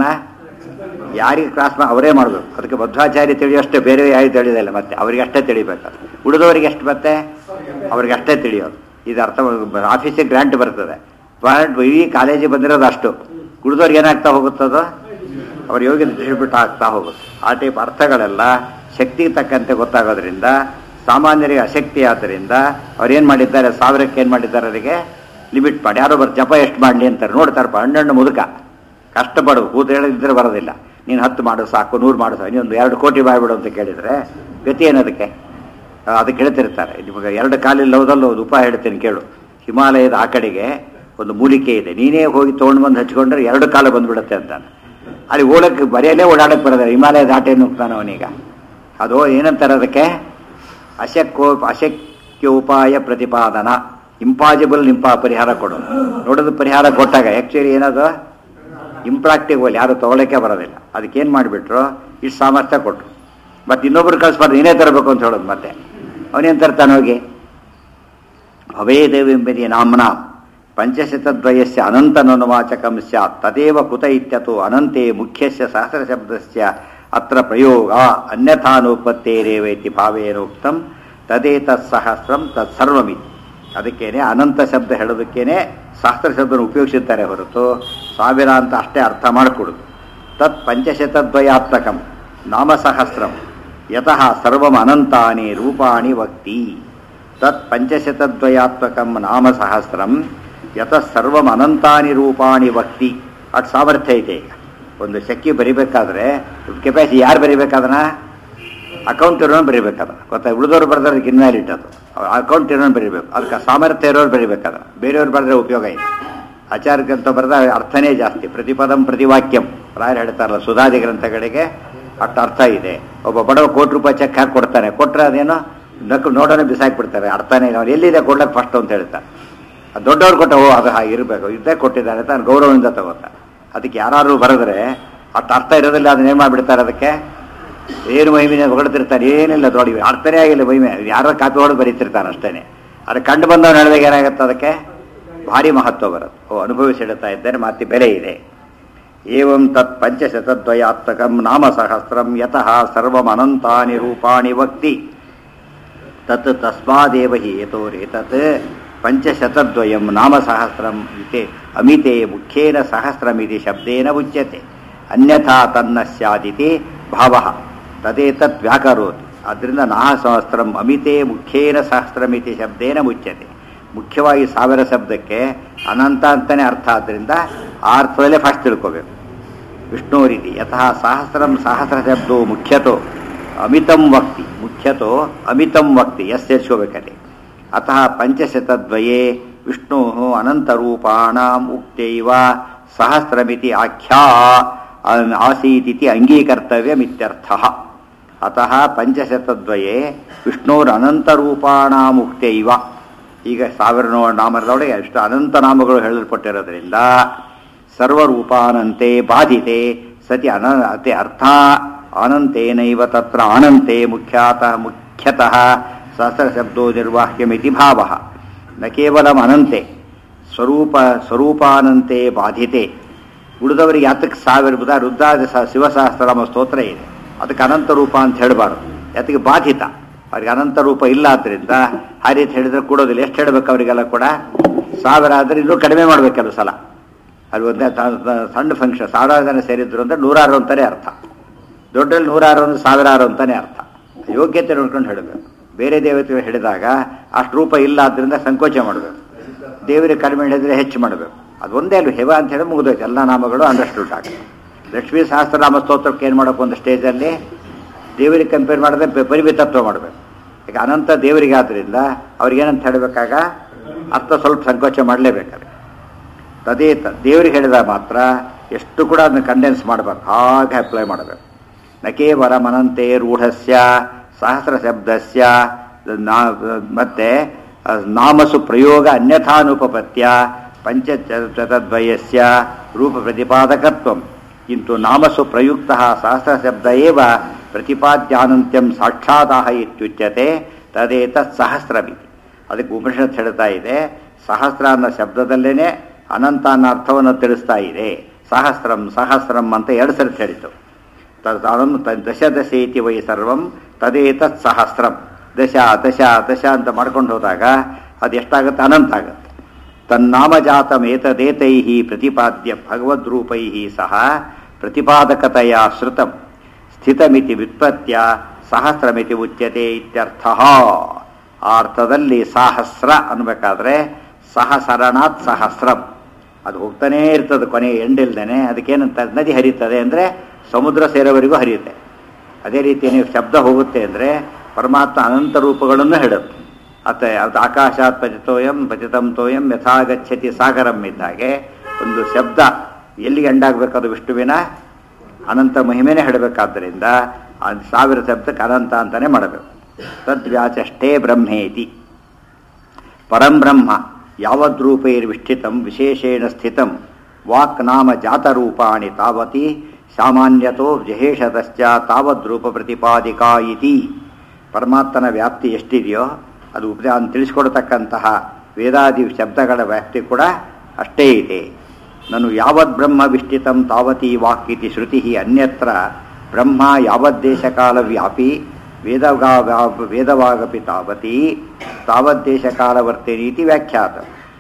Speaker 1: ಯಾರಿಗೆ ಕ್ರಾಸ್ ಮಾಡಿ ಅವರೇ ಮಾಡಬೇಕು ಅದಕ್ಕೆ ಮಧ್ವಾಚಾರ್ಯ ತಿಳಿಯೋಷ್ಟೇ ಬೇರೆ ಯಾರು ತಿಳಿಯೋದಿಲ್ಲ ಮತ್ತೆ ಅವರಿಗೆ ಅಷ್ಟೇ ತಿಳಿಬೇಕು ಉಳಿದವರಿಗೆ ಎಷ್ಟು ಮತ್ತೆ ಅವ್ರಿಗೆ ಅಷ್ಟೇ ತಿಳಿಯೋದು ಇದು ಅರ್ಥ ಆಫೀಸಿಗೆ ಗ್ರಾಂಟ್ ಬರ್ತದೆ ಗ್ರಾಂಟ್ ಇಡೀ ಕಾಲೇಜಿಗೆ ಬಂದಿರೋದು ಅಷ್ಟು ಉಳಿದವ್ರಿಗೆ ಏನಾಗ್ತಾ ಹೋಗುತ್ತದೋ ಅವ್ರ ಯೋಗ್ಯ ತಿಳಿಬಿಟ್ಟು ಆಗ್ತಾ ಹೋಗುತ್ತೆ ಆ ಟೈಪ್ ಅರ್ಥಗಳೆಲ್ಲ ಶಕ್ತಿಗೆ ತಕ್ಕಂತೆ ಗೊತ್ತಾಗೋದ್ರಿಂದ ಸಾಮಾನ್ಯರಿಗೆ ಅಶಕ್ತಿ ಆದ್ದರಿಂದ ಅವ್ರು ಏನು ಮಾಡಿದ್ದಾರೆ ಸಾವಿರಕ್ಕೆ ಏನು ಮಾಡಿದ್ದಾರೆ ಅವರಿಗೆ ಲಿಮಿಟ್ ಮಾಡಿ ಯಾರೋ ಬರ್ ಜಪ ಎಷ್ಟು ಮಾಡಲಿ ಅಂತಾರೆ ನೋಡ್ತಾರಪ್ಪ ಹಣ್ಣು ಮುದುಕ ಕಷ್ಟಪಡು ಕೂತು ಹೇಳಿದ್ರೆ ಬರೋದಿಲ್ಲ ನೀನು ಹತ್ತು ಮಾಡು ಸಾಕು ನೂರು ಮಾಡು ಸಾಕು ನೀನು ಎರಡು ಕೋಟಿ ಬಾಯ್ಬಿಡು ಅಂತ ಕೇಳಿದರೆ ಗತಿ ಏನದಕ್ಕೆ ಆ, ಅದಕ್ಕೆ ಹೇಳ್ತಿರ್ತಾರೆ ನಿಮಗೆ ಎರಡು ಕಾಲಿಲ್ಲ ಹೋದಲ್ಲ ಒಂದು ಉಪಾಯ ಹೇಳ್ತೀನಿ ಕೇಳು ಹಿಮಾಲಯದ ಆ ಕಡೆಗೆ ಒಂದು ಮೂಲಿಕೆ ಇದೆ ನೀನೇ ಹೋಗಿ ತೊಗೊಂಡು ಬಂದು ಹಚ್ಕೊಂಡ್ರೆ ಎರಡು ಕಾಲು ಬಂದ್ಬಿಡುತ್ತೆ ಅಂತಾನೆ ಅಲ್ಲಿ ಓಡಕ್ಕೆ ಬರೆಯಲ್ಲೇ ಓಡಾಡಕ್ಕೆ ಬರೋದಿಲ್ಲ ಹಿಮಾಲಯ ದಾಟೆ ನುಗ್ತಾನೆ ಅವನೀಗ ಅದು ಏನಂತಾರೆ ಅದಕ್ಕೆ ಅಶಕ್ಕೋ ಅಶಕ್ಯ ಉಪಾಯ ಪ್ರತಿಪಾದನ ಇಂಪಾಸಿಬಲ್ ಇಂಪಾ ಪರಿಹಾರ ಕೊಡೋದು ನೋಡೋದು ಪರಿಹಾರ ಕೊಟ್ಟಾಗ ಆ್ಯಕ್ಚುಲಿ ಏನದು ಇಂಪ್ರಾಕ್ಟಿಬಲ್ ಯಾರು ತೊಗೊಳಕ್ಕೆ ಬರೋದಿಲ್ಲ ಅದಕ್ಕೇನು ಮಾಡಿಬಿಟ್ರು ಇಷ್ಟು ಸಾಮರ್ಥ್ಯ ಕೊಟ್ಟರು ಮತ್ತೆ ಇನ್ನೊಬ್ರು ಕಳಿಸ್ಬಾರ್ದು ನೀನೇ ತರಬೇಕು ಅಂತ ಹೇಳೋದು ಮತ್ತೆ ಅವನೇನು ತರ್ತಾನೆ ಹೋಗಿ ಭವೇದೇವೆಂಬದಿ ನಾಮ್ನ ಪಂಚಶತದ್ವಯಸ್ಯ ಅನಂತನನುವಾಚಕಂ ಸ್ಯಾತ್ ತದೇವ ಕುತ ಇತ್ಯತು ಅನಂತೆ ಮುಖ್ಯಸ್ಯ ಸಹಸ್ರಶಬ್ದಸ್ಯ ಅತ್ರ ಪ್ರಯೋಗ ಅನ್ಯಥಾನುಪತ್ತೇರೇವ ಇತಿ ಭಾವೇನೋಕ್ತಂ ತದೇತತ್ ಸಹಸ್ರಂ ತತ್ಸರ್ವಮಿತಿ ಅದಕ್ಕೇನೆ ಅನಂತ ಶಬ್ದ ಹೇಳೋದಕ್ಕೇನೆ ಶಾಸ್ತ್ರ ಶಬ್ದನ ಉಪಯೋಗಿಸುತ್ತಾರೆ ಹೊರತು ಸಾವಿರ ಅಂತ ಅಷ್ಟೇ ಅರ್ಥ ಮಾಡಿಕೊಡುದು ತತ್ ಪಂಚಶತದ್ವಯಾತ್ಮಕಂ ನಾಮಸಹಸ್ರಂ ಯತಃ ಸರ್ವಂ ಅನಂತಾನಿ ರೂಪಾಣಿ ವಕ್ತಿ ತತ್ ಪಂಚಶತದ್ವಯಾತ್ಮಕಂ ನಾಮಸಹಸ್ರಂ ಯತಃ ಸರ್ವಂ ಅನಂತಾನಿ ರೂಪಾಣಿ ವಕ್ತಿ ಅಟ್ ಸಾಮರ್ಥ್ಯ ಇದೆ ಈಗ ಒಂದು ಶಕ್ಕಿ ಬರಿಬೇಕಾದ್ರೆ ಕೆಪಾಸಿಟಿ ಯಾರು ಬರಿಬೇಕಾದನ ಅಕೌಂಟ್ ಇರೋನು ಬರಿಬೇಕಾದ ಗೊತ್ತಾ ಉಳಿದವ್ರು ಬರೆದ್ರೆ ಅದಕ್ಕೆ ಇನ್ವ್ಯಾಲಿಡ್ ಅದು ಅಕೌಂಟ್ ಇರೋನು ಬರಿಬೇಕು ಅದಕ್ಕೆ ಸಾಮರ್ಥ್ಯ ಇರೋರು ಬರಿಬೇಕಾದ ಬೇರೆಯವ್ರು ಬರೆದ್ರೆ ಉಪಯೋಗ ಇಲ್ಲ ಆಚಾರ್ಯಕ್ಕಂತ ಬರೆದ ಅರ್ಥನೇ ಜಾಸ್ತಿ ಪ್ರತಿಪದಂ ಪ್ರತಿವಾಕ್ಯಂ ರಾಯರು ಹೇಳ್ತಾರಲ್ಲ ಸುಧಾದಿ ಗ್ರಂಥಗಳಿಗೆ ಅಷ್ಟು ಅರ್ಥ ಇದೆ ಒಬ್ಬ ಬಡವ ಕೋಟಿ ರೂಪಾಯಿ ಚೆಕ್ ಹಾಕಿ ಕೊಡ್ತಾನೆ ಕೊಟ್ಟರೆ ಅದೇನೋ ನಕ್ಕು ನೋಡೋಣ ಬಿಸಾಕ್ಬಿಡ್ತಾರೆ ಅರ್ಥನೇ ಇಲ್ಲ ಅವ್ನು ಎಲ್ಲಿದೆ ಕೊಡ್ಲಕ್ಕೆ ಫಸ್ಟ್ ಅಂತ ಹೇಳ್ತಾರೆ ಅದು ದೊಡ್ಡವ್ರು ಕೊಟ್ಟ ಓ ಅದು ಹಾಗೆ ಇರಬೇಕು ಇದ್ದೇ ಕೊಟ್ಟಿದ್ದಾರೆ ಅಂತ ಅವ್ನು ಗೌರವದಿಂದ ತಗೋತಾರೆ ಅದಕ್ಕೆ ಯಾರು ಬರೆದ್ರೆ ಅಷ್ಟು ಅರ್ಥ ಇರೋದಿಲ್ಲ ಅದನ್ನ ಏನು ಮಾಡಿಬಿಡ್ತಾರೆ ಅದಕ್ಕೆ ಏನು ಮಹಿಮೆನ ಹೊಗಳ್ತಿರ್ತಾನೆ ಏನಿಲ್ಲ ದೊಡ್ಡ ಅರ್ಥನೇ ಆಗಿಲ್ಲ ಮಹಿಮೆ ಯಾರೋ ಕಾಪಿ ಹೊಡೆದು ಬರೀತಿರ್ತಾನೆ ಅಷ್ಟೇನೆ ಅದು ಕಂಡು ಬಂದವನು ಹೇಳಿದಾಗ ಏನಾಗುತ್ತೆ ಅದಕ್ಕೆ ಭಾರಿ ಮಹತ್ವ ಬರುತ್ತೆ ಓ ಅನುಭವಿಸಿ ಹೇಳ್ತಾ ಇದ್ದೇನೆ ಮತ್ತೆ ಬೆಲೆ ಇದೆ ಏವಂ ತತ್ ಪಂಚಶತದ್ವಯಾತ್ಮಕಂ ನಾಮ ಸಹಸ್ರಂ ಯತಃ ಸರ್ವಮನಂತಾನಿ ರೂಪಾಣಿ ವಕ್ತಿ ತತ್ ತಸ್ಮಾದೇವ ಹಿ ಯತೋರೇತತ್ ಪಂಚಶತದ್ವಯಂ ನಾಮ ಸಹಸ್ರಂ ಇತೆ ಅಮಿತೆ ಮುಖ್ಯೇನ ಸಹಸ್ರಮಿತಿ ಶಬ್ದೇನ ಉಚ್ಯತೆ ಅನ್ಯಥಾ ತನ್ನ ಸ್ಯಾದಿತಿ ಭಾವ ತದೇತತ್ ವ್ಯಾಕರೋತಿ ಅದರಿಂದ ನಾಹ ಸಹಸ್ರಂ ಅಮಿತೆ ಮುಖ್ಯೇನ ಸಹಸ್ರಮಿತಿ ಶಬ್ದೇನ ಮುಚ್ಯತೆ ಮುಖ್ಯವಾಗಿ ಸಾವಿರ ಶಬ್ದಕ್ಕೆ ಅನಂತ ಅಂತಾನೆ ಅರ್ಥ ಆದ್ದರಿಂದ ಆ ಅರ್ಥದಲ್ಲೇ ಫಸ್ಟ್ ತಿಳ್ಕೋಬೇಕು ವಿಷ್ಣುರಿತಿ ಯತಃ ಸಹಸ್ರಂ ಸಹಸ್ರ ಶಬ್ದೋ ಮುಖ್ಯತೋ ಅಮಿತಂ ವಕ್ತಿ ಮುಖ್ಯತೋ ಅಮಿತಂ ವಕ್ತಿ ಎಸ್ ಸೇರಿಸ್ಕೋಬೇಕಲ್ಲಿ ಅತಃ ಪಂಚಶತದ್ವಯೇ ವಿಷ್ಣು ಅನಂತರೂಪಾಣಾಂ ಉಕ್ತೈವ ಸಹಸ್ರಮಿತಿ ಆಖ್ಯಾ ಆಸೀತಿತಿ ಅಂಗೀಕರ್ತವ್ಯಮಿತ್ಯರ್ಥ ಅತಃ ಪಂಚಶತದ್ವಯೇ ವಿಷ್ಣೋರನಂತರೂಪಾಣಾಮುಕ್ತೈವ ಈಗ ಸಾವಿರ ನೋ- ನಾಮದೊಳಗೆ ಎಷ್ಟು ಅನಂತ ನಾಮಗಳು ಹೇಳಲ್ಪಟ್ಟಿರೋದ್ರಿಂದ ಸರ್ವರೂಪಾನಂತೆ ಬಾಧಿತೆ ಸತಿ ಅನ ಅತಿ ಅರ್ಥ ಅನಂತೇನೈವ ತತ್ರ ಅನಂತೆ ಮುಖ್ಯಾತಃ ಮುಖ್ಯತಃ ಸಹಸ್ರಶಬ್ದೋ ನಿರ್ವಾಹ್ಯಮಿತಿ ಭಾವ ನ ಕೇವಲಂ ಅನಂತೆ ಸ್ವರೂಪ ಸ್ವರೂಪಾನಂತೆ ಬಾಧಿತೆ ಉಳಿದವರಿಗೆ ಯಾತಕ್ಕೆ ಸಾವಿರ ಬುಧ ರುದ್ರಾದ ಸ- ಶಿವಸಹಸ್ರನಾಮ ಸ್ತೋತ್ರ ಇದೆ ಅದಕ್ಕೆ ಅನಂತ ರೂಪ ಅಂತ ಹೇಳಬಾರ್ದು ಯಾತಕ್ಕೆ ಬಾಧಿತ ಅವ್ರಿಗೆ ಅನಂತ ರೂಪ ಇಲ್ಲ ಆದ್ದರಿಂದ ಆ ರೀತಿ ಹೇಳಿದ್ರೆ ಕೊಡೋದಿಲ್ಲ ಎಷ್ಟು ಹೇಳಬೇಕು ಅವರಿಗೆಲ್ಲ ಕೂಡ ಸಾವಿರ ಆದರೆ ಇನ್ನೂ ಕಡಿಮೆ ಮಾಡ್ಬೇಕು ಕೆಲವು ಸಲ ಅಲ್ಲಿ ಒಂದೇ ತ- ತ- ಸಣ್ಣ ಫಂಕ್ಷನ್ ಸಾವಿರಾರು ಜನ ಸೇರಿದ್ರು ಅಂದ್ರೆ ನೂರಾರು ಅಂತಾನೆ ಅರ್ಥ ದೊಡ್ಡಲ್ಲಿ ನೂರಾರು ಅಂದ್ರೆ ಸಾವಿರಾರು ಅಂತಾನೆ ಅರ್ಥ ಯೋಗ್ಯತೆ ನೋಡ್ಕೊಂಡು ಹೇಳಬೇಕು ಬೇರೆ ದೇವತೆ ಹೇಳಿದಾಗ ಅಷ್ಟು ರೂಪ ಇಲ್ಲ ಆದ್ದರಿಂದ ಸಂಕೋಚ ಮಾಡಬೇಕು ದೇವರಿಗೆ ಕಡಿಮೆ ಹೇಳಿದ್ರೆ ಹೆಚ್ಚು ಮಾಡಬೇಕು ಅದು ಒಂದೇ ಅಲ್ವ ಹೆವ ಅಂತ ಹೇಳಿ ಮುಗಿದೋಯ್ತು ಎಲ್ಲ ನಾಮಗಳು ಅಂಡರ್ಸ್ಟುಡ್ ಆಗುತ್ತೆ ಲಕ್ಷ್ಮೀ ಸಹಸ್ರನಾಮ ಸ್ತೋತ್ರಕ್ಕೆ ಏನು ಮಾಡಬೇಕು ಒಂದು ಸ್ಟೇಜಲ್ಲಿ ದೇವರಿಗೆ ಕಂಪೇರ್ ಮಾಡಿದ್ರೆ ಬೆ- ಪರಿಮಿತತ್ವ ಮಾಡಬೇಕು ಈಗ ಅನಂತ ದೇವರಿಗೆ ಆದ್ರಿಂದ ಅವ್ರಿಗೇನಂತ ಹೇಳಬೇಕಾಗ ಅರ್ಥ ಸ್ವಲ್ಪ ಸಂಕೋಚ ಮಾಡಲೇಬೇಕಾದ್ರೆ ತದೇ ತ ದೇವರಿಗೆ ಹೇಳಿದಾಗ ಮಾತ್ರ ಎಷ್ಟು ಕೂಡ ಅದನ್ನ ಕಂಡೆನ್ಸ್ ಮಾಡಬೇಕು ಹಾಗೆ ಅಪ್ಲೈ ಮಾಡಬೇಕು ನ ಕೇವಲ ಮನಂತೆ ರೂಢಸ್ಯ ಸಹಸ್ರ ಶಬ್ದಸ್ಯ ನಾ- ಮತ್ತೆ ಆ, ನಾಮಸು ಪ್ರಯೋಗ ಅನ್ಯಥಾನುಪಪತ್ಯ ಪಂಚಚತದ್ವಯಸ್ಯ ರೂಪ ಪ್ರತಿಪಾದಕತ್ವ ಕಿಂತು ನಾಮಸು ಪ್ರಯುಕ್ತ ಸಹಸ್ರ ಶಬ್ದ ಏವ ಪ್ರತಿಪಾದ್ಯಾನಂತ್ಯಂ ಸಾಕ್ಷಾದಾಹ ಇತ್ಯುಚ್ಯತೆ ತದೇತತ್ ಸಹಸ್ರಮಿತಿ ಅದಕ್ಕೆ ಉಪನಿಷತ್ ಹೇಳ್ತಾ ಇದೆ ಸಹಸ್ರ ಅನ್ನೋ ಶಬ್ದದಲ್ಲೇನೆ ಅನಂತ ಅನ್ನೋ ಅರ್ಥವನ್ನು ತಿಳಿಸ್ತಾ ಇದೆ ಸಹಸ್ರಂ ಸಹಸ್ರಂ ಅಂತ ಎರಡು ಸರಿ ಹೇಳಿತು ತದಂ ತ- ದಶ ದಶ ಇತಿ ವೈ ಸರ್ವಂ ತದೇತತ್ ಸಹಸ್ರಂ ದಶ ದಶ ದಶ ಅಂತ ಮಾಡ್ಕೊಂಡು ಹೋದಾಗ ಅದು ಎಷ್ಟಾಗುತ್ತೆ ಅನಂತ ಆಗುತ್ತೆ ತನ್ನಾಮಜಾತಮೇತದೇತೈ ಪ್ರತಿಪಾದ್ಯ ಭಗವದ್ರೂಪೈ ಸಹ ಪ್ರತಿಪಾದಕತೆಯ ಶ್ರುತಂ ಸ್ಥಿತಮಿತಿ ವ್ಯುತ್ಪತ್ಯ ಸಹಸ್ರಮಿತಿ ಉಚ್ಯತೆ ಇತ್ಯರ್ಥ ಆ ಅರ್ಥದಲ್ಲಿ ಸಹಸ್ರ ಅನ್ಬೇಕಾದ್ರೆ ಸಹಸರಣಾತ್ ಸಹಸ್ರಂ ಅದು ಹೋಗ್ತಾನೇ ಇರ್ತದೆ ಕೊನೆ ಎಂಡಿಲ್ದೇನೆ ಅದಕ್ಕೇನಂತ ನದಿ ಹರಿತದೆ ಅಂದರೆ ಸಮುದ್ರ ಸೇರೋವರೆಗೂ ಹರಿಯುತ್ತೆ ಅದೇ ರೀತಿ ನೀವು ಶಬ್ದ ಹೋಗುತ್ತೆ ಅಂದರೆ ಪರಮಾತ್ಮ ಅನಂತ ರೂಪಗಳನ್ನು ಹೇಳುತ್ತೆ ಅತ ಅದು ಆಕಾಶಾತ್ ಪತಿತೋಯಂ ಪತಿತಂ ತೋಯಂ ಯಥಾ ಗಚ್ಚತಿ ಸಾಗರಂ ಇದ್ದಾಗೆ ಒಂದು ಶಬ್ದ ಎಲ್ಲಿಗೆ ಎಂಡಾಗಬೇಕು ಅದು ವಿಷ್ಣುವಿನ ಅನಂತ ಮಹಿಮೆನೇ ಹೇಳಬೇಕಾದ್ದರಿಂದ ಆ ಸಾವಿರ ಶಬ್ದಕ್ಕೆ ಅನಂತ ಅಂತಾನೆ ಮಾಡಬೇಕು ತದ್ವ್ಯಾಚಷ್ಟೇ ಬ್ರಹ್ಮೇತಿ ಪರಂ ಬ್ರಹ್ಮ ಯಾವದ್ರೂಪೈರ್ವಿಷ್ಠಿತಂ ವಿಶೇಷೇಣ ಸ್ಥಿತಂ ವಾಕ್ ನಾಮ ಜಾತರೂಪಾಣಿ ತಾವತಿ ಸಾಮಾನ್ಯತೋ ಜಹೇಷತಶ್ಚ ತಾವದ್ರೂಪ ಪ್ರತಿಪಾದಿಕಾ ಇತಿ ಪರಮಾತ್ಮನ ವ್ಯಾಪ್ತಿ ಎಷ್ಟಿದೆಯೋ ಅದು ಉಪದ ತಿಳಿಸ್ಕೊಡ್ತಕ್ಕಂತಹ ವೇದಾದಿ ಶಬ್ದಗಳ ವ್ಯಾಪ್ತಿ ಕೂಡ ಅಷ್ಟೇ ಇದೆ ನಾನು ಯಾವದ್ ಬ್ರಹ್ಮ ವಿಷ್ಠಿತಂ ತಾವತಿ ವಾಕ್ ಇತಿ ಶ್ರುತಿ ಅನ್ಯತ್ರ ಬ್ರಹ್ಮ ಯಾವದ್ದೇಶಕಾಲ ವ್ಯಾಪಿ ವೇದಗಾ ವೇದವಾಗಪಿ ತಾವತಿ ತಾವದ್ದೇಶಕಾಲವರ್ತೇನೀತಿ ವ್ಯಾಖ್ಯಾತ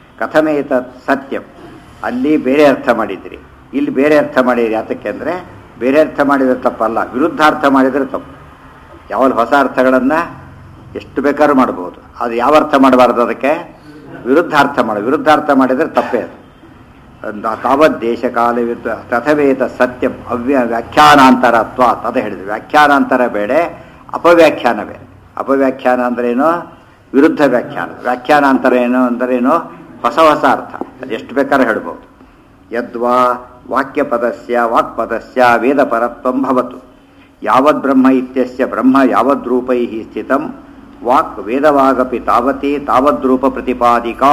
Speaker 1: ಕಥಮೇತತ್ ಸತ್ಯಂ ಅಲ್ಲಿ ಬೇರೆ ಅರ್ಥ ಮಾಡಿದ್ರಿ ಇಲ್ಲಿ ಬೇರೆ ಅರ್ಥ ಮಾಡಿರಿ ಯಾತಕ್ಕೆ ಅಂದರೆ ಬೇರೆ ಅರ್ಥ ಮಾಡಿದರೆ ತಪ್ಪಲ್ಲ ವಿರುದ್ಧಾರ್ಥ ಮಾಡಿದರೆ ತಪ್ಪು ಯಾವಲ್ಲಿ ಹೊಸ ಅರ್ಥಗಳನ್ನು ಎಷ್ಟು ಬೇಕಾದ್ರೂ ಮಾಡ್ಬೋದು ಅದು ಯಾವ ಅರ್ಥ ಮಾಡಬಾರ್ದು ಅದಕ್ಕೆ ವಿರುದ್ಧಾರ್ಥ ಮಾಡ ವಿರುದ್ಧಾರ್ಥ ಮಾಡಿದರೆ ತಪ್ಪೇ ಅದು ತಾವತ್ ದೇಶ ಕಾಲ ವಿರುದ್ಧ ತಥವೇತ ಸತ್ಯಂ ಅವ್ಯ ವ್ಯಾಖ್ಯಾನಾಂತರತ್ವ ಅದ ಹೇಳಿದ್ರು ವ್ಯಾಖ್ಯಾನಾಂತರ ಬೇಡ ಅಪವ್ಯಾಖ್ಯಾನ ಬೇರೆ ಅಪವ್ಯಾಖ್ಯಾನ ಅಂದ್ರೇನು ವಿರುದ್ಧ ವ್ಯಾಖ್ಯಾನ ವ್ಯಾಖ್ಯಾನಾಂತರ ಏನು ಅಂದ್ರೇನು ಹೊಸ ಹೊಸ ಅರ್ಥ ಅದು ಎಷ್ಟು ಬೇಕಾದ್ರೂ ಹೇಳ್ಬೋದು ಯದ್ವಾ ವಾಕ್ಯಪದಸ್ಯ ವಾಕ್ಪದಸ್ಯ ವೇದಪರತ್ವಂ ಭವತು ಯಾವದ್ ಬ್ರಹ್ಮ ಇತ್ಯಸ್ಯ ಬ್ರಹ್ಮ ಯಾವದ್ರೂಪೈ ಸ್ಥಿತಂ ವಾಕ್ ವೇದವಾಗಪಿ ತಾವತಿ ತಾವದ್ರೂಪ ಪ್ರತಿಪಾದಿಕಾ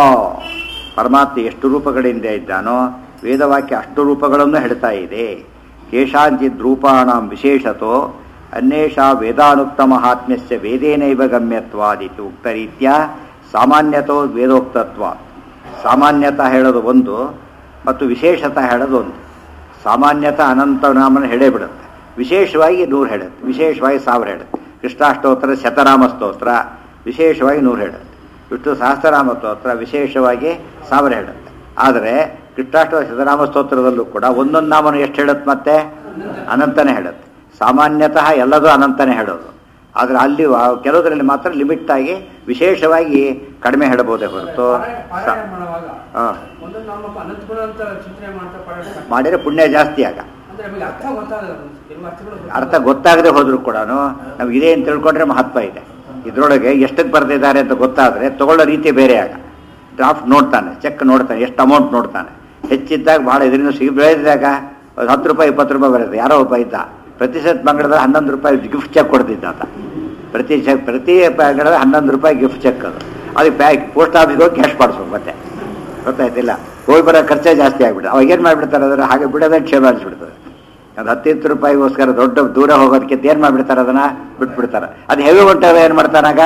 Speaker 1: ಪರಮಾತ್ಮ ಎಷ್ಟು ರೂಪಗಳಿಂದ ಇದ್ದಾನೋ ವೇದವಾಕ್ಯ ಅಷ್ಟು ರೂಪಗಳನ್ನು ಹೇಳ್ತಾ ಇದೆ ಕೇಶಾಂಚಿದ್ ರೂಪಾಣಾಂ ವಿಶೇಷತೋ ಅನ್ಯೇಷಾ ವೇದಾನುಕ್ತ ಮಹಾತ್ಮ್ಯಸ್ಯ ವೇದೇನೈವ ಗಮ್ಯತ್ವಾದಿತಿ ಉಕ್ತರೀತ್ಯ ಸಾಮಾನ್ಯತೋ ವೇದೋಕ್ತತ್ವ ಸಾಮಾನ್ಯತಃ ಹೇಳೋದು ಒಂದು ಮತ್ತು ವಿಶೇಷತಃ ಹೇಳೋದು ಒಂದು ಸಾಮಾನ್ಯತ ಅನಂತ ನಾಮನ ಹೇಳೇ ಬಿಡುತ್ತೆ ವಿಶೇಷವಾಗಿ ನೂರು ಹೇಳುತ್ತೆ ವಿಶೇಷವಾಗಿ ಸಾವಿರ ಹೇಳುತ್ತೆ ಕೃಷ್ಣಾಷ್ಟೋತ್ತರ ಶತನಾಮ ಸ್ತೋತ್ರ ವಿಶೇಷವಾಗಿ ನೂರು ಹೇಳುತ್ತೆ ವಿಷ್ಣು ಸಹಸ್ರನಾಮ ಸ್ತೋತ್ರ ವಿಶೇಷವಾಗಿ ಸಾವಿರ ಹೇಳುತ್ತೆ ಆದರೆ ಕೃಷ್ಣಾಷ್ಟೋ ಶತನಾಮ ಸ್ತೋತ್ರದಲ್ಲೂ ಕೂಡ ಒಂದೊಂದು ನಾಮನು ಎಷ್ಟು ಹೇಳುತ್ತೆ ಮತ್ತೆ ಅನಂತನೇ ಹೇಳುತ್ತೆ ಸಾಮಾನ್ಯತಃ ಎಲ್ಲದೂ ಅನಂತನೇ ಹೇಳೋದು ಆದರೆ ಅಲ್ಲಿ ವಾ- ಕೆಲವುದರಲ್ಲಿ ಮಾತ್ರ ಲಿಮಿಟ್ ಆಗಿ ವಿಶೇಷವಾಗಿ ಕಡಿಮೆ ಹೇಳಬಹುದೇ ಹೊರತು ಸ-
Speaker 2: ಪಾರಾಯಣ ಮಾಡುವಾಗ
Speaker 1: ಹಾ.
Speaker 2: ಒಂದೊಂದು ನಾಮಕ್ಕೆ ಅನಂತ ಗುಣ ಅಂತ ಚಿಂತನೆ ಮಾಡ್ತಾ ಪಾರಾಯಣ ಮಾಡ್ತಾರೆ.
Speaker 1: ಮಾಡಿದರೆ ಪುಣ್ಯ ಜಾಸ್ತಿ ಆಗ
Speaker 2: ಅಂದ್ರೆ ನಮಗೆ ಅರ್ಥ ಗೊತ್ತಾಗಲ್ಲ ಕೆಲವು ಅರ್ಥಗಳು ಗೊತ್ತಾಗಲ್ಲ.
Speaker 1: ಅರ್ಥ ಗೊತ್ತಾಗದೆ ಹೋದ್ರು ಕೂಡ ನಾವು ಇದೇ ಅಂತ ತಿಳ್ಕೊಂಡ್ರೆ ಮಹತ್ವ ಇದೆ ಇದರೊಳಗೆ ಎಷ್ಟಕ್ಕೆ ಬರ್ತಿದ್ದಾರೆ ಅಂತ ಗೊತ್ತಾದರೆ ತಗೊಳ್ಳೋ ರೀತಿ ಬೇರೆ ಆಗ ಡ್ರಾಫ್ಟ್ ನೋಡ್ತಾನೆ ಚೆಕ್ ನೋಡ್ತಾನೆ ಎಷ್ಟು ಅಮೌಂಟ್ ನೋಡ್ತಾನೆ ಹೆಚ್ಚಿದ್ದಾಗ ಭಾಳ ಇದರಿಂದ ಸಿಗಿ ಬೆಳೆದಿದ್ದಾಗ ಒಂದು ಹತ್ತು ರೂಪಾಯಿ ಇಪ್ಪತ್ತು ರೂಪಾಯಿ ಬರುತ್ತೆ ಯಾರೋ ಒಬ್ಬ ಇದ್ದ ಪ್ರತಿ ಸತ್ ಮಂಗಳದಲ್ಲಿ ಹನ್ನೊಂದು ರೂಪಾಯಿ ಗಿಫ್ಟ್ ಚೆಕ್ ಕೊಡ್ತಿದ್ದ ಆತ ಪ್ರತಿ ಚೆಕ್ ಪ್ರತಿ ಮಂಗಳದಲ್ಲಿ ಹನ್ನೊಂದು ರೂಪಾಯಿ ಗಿಫ್ಟ್ ಚೆಕ್ ಅದು ಅದಕ್ಕೆ ಬ್ಯಾಂಕ್ ಪೋಸ್ಟ್ ಆಫೀಸ್ಗೆ ಹೋಗಿ ಕ್ಯಾಶ್ ಮಾಡಿಸ್ಬೇಕು ಮತ್ತೆ ಗೊತ್ತಾಯ್ತಿಲ್ಲ ಹೋಗಿ ಬರೋ ಖರ್ಚೇ ಜಾಸ್ತಿ ಆಗ್ಬಿಟ್ಟು ಅವಾಗ ಏನು ಮಾಡಿಬಿಡ್ತಾರೆ ಅದನ್ನು ಹಾಗೆ ಬಿಡೋದೇ ಕ್ಷೇಮ ಅನಿಸ್ಬಿಡ್ತದೆ ಅದು ಹತ್ತಿತ್ತು ರೂಪಾಯಿಗೋಸ್ಕರ ದೊಡ್ಡ ದೂರ ಹೋಗೋದಕ್ಕಿಂತ ಏನು ಮಾಡಿಬಿಡ್ತಾರೆ ಅದನ್ನ ಬಿಟ್ಬಿಡ್ತಾರೆ ಅದು ಹೆವಿ ಹೊಂಟಾಗ ಏನು ಮಾಡ್ತಾನಾಗ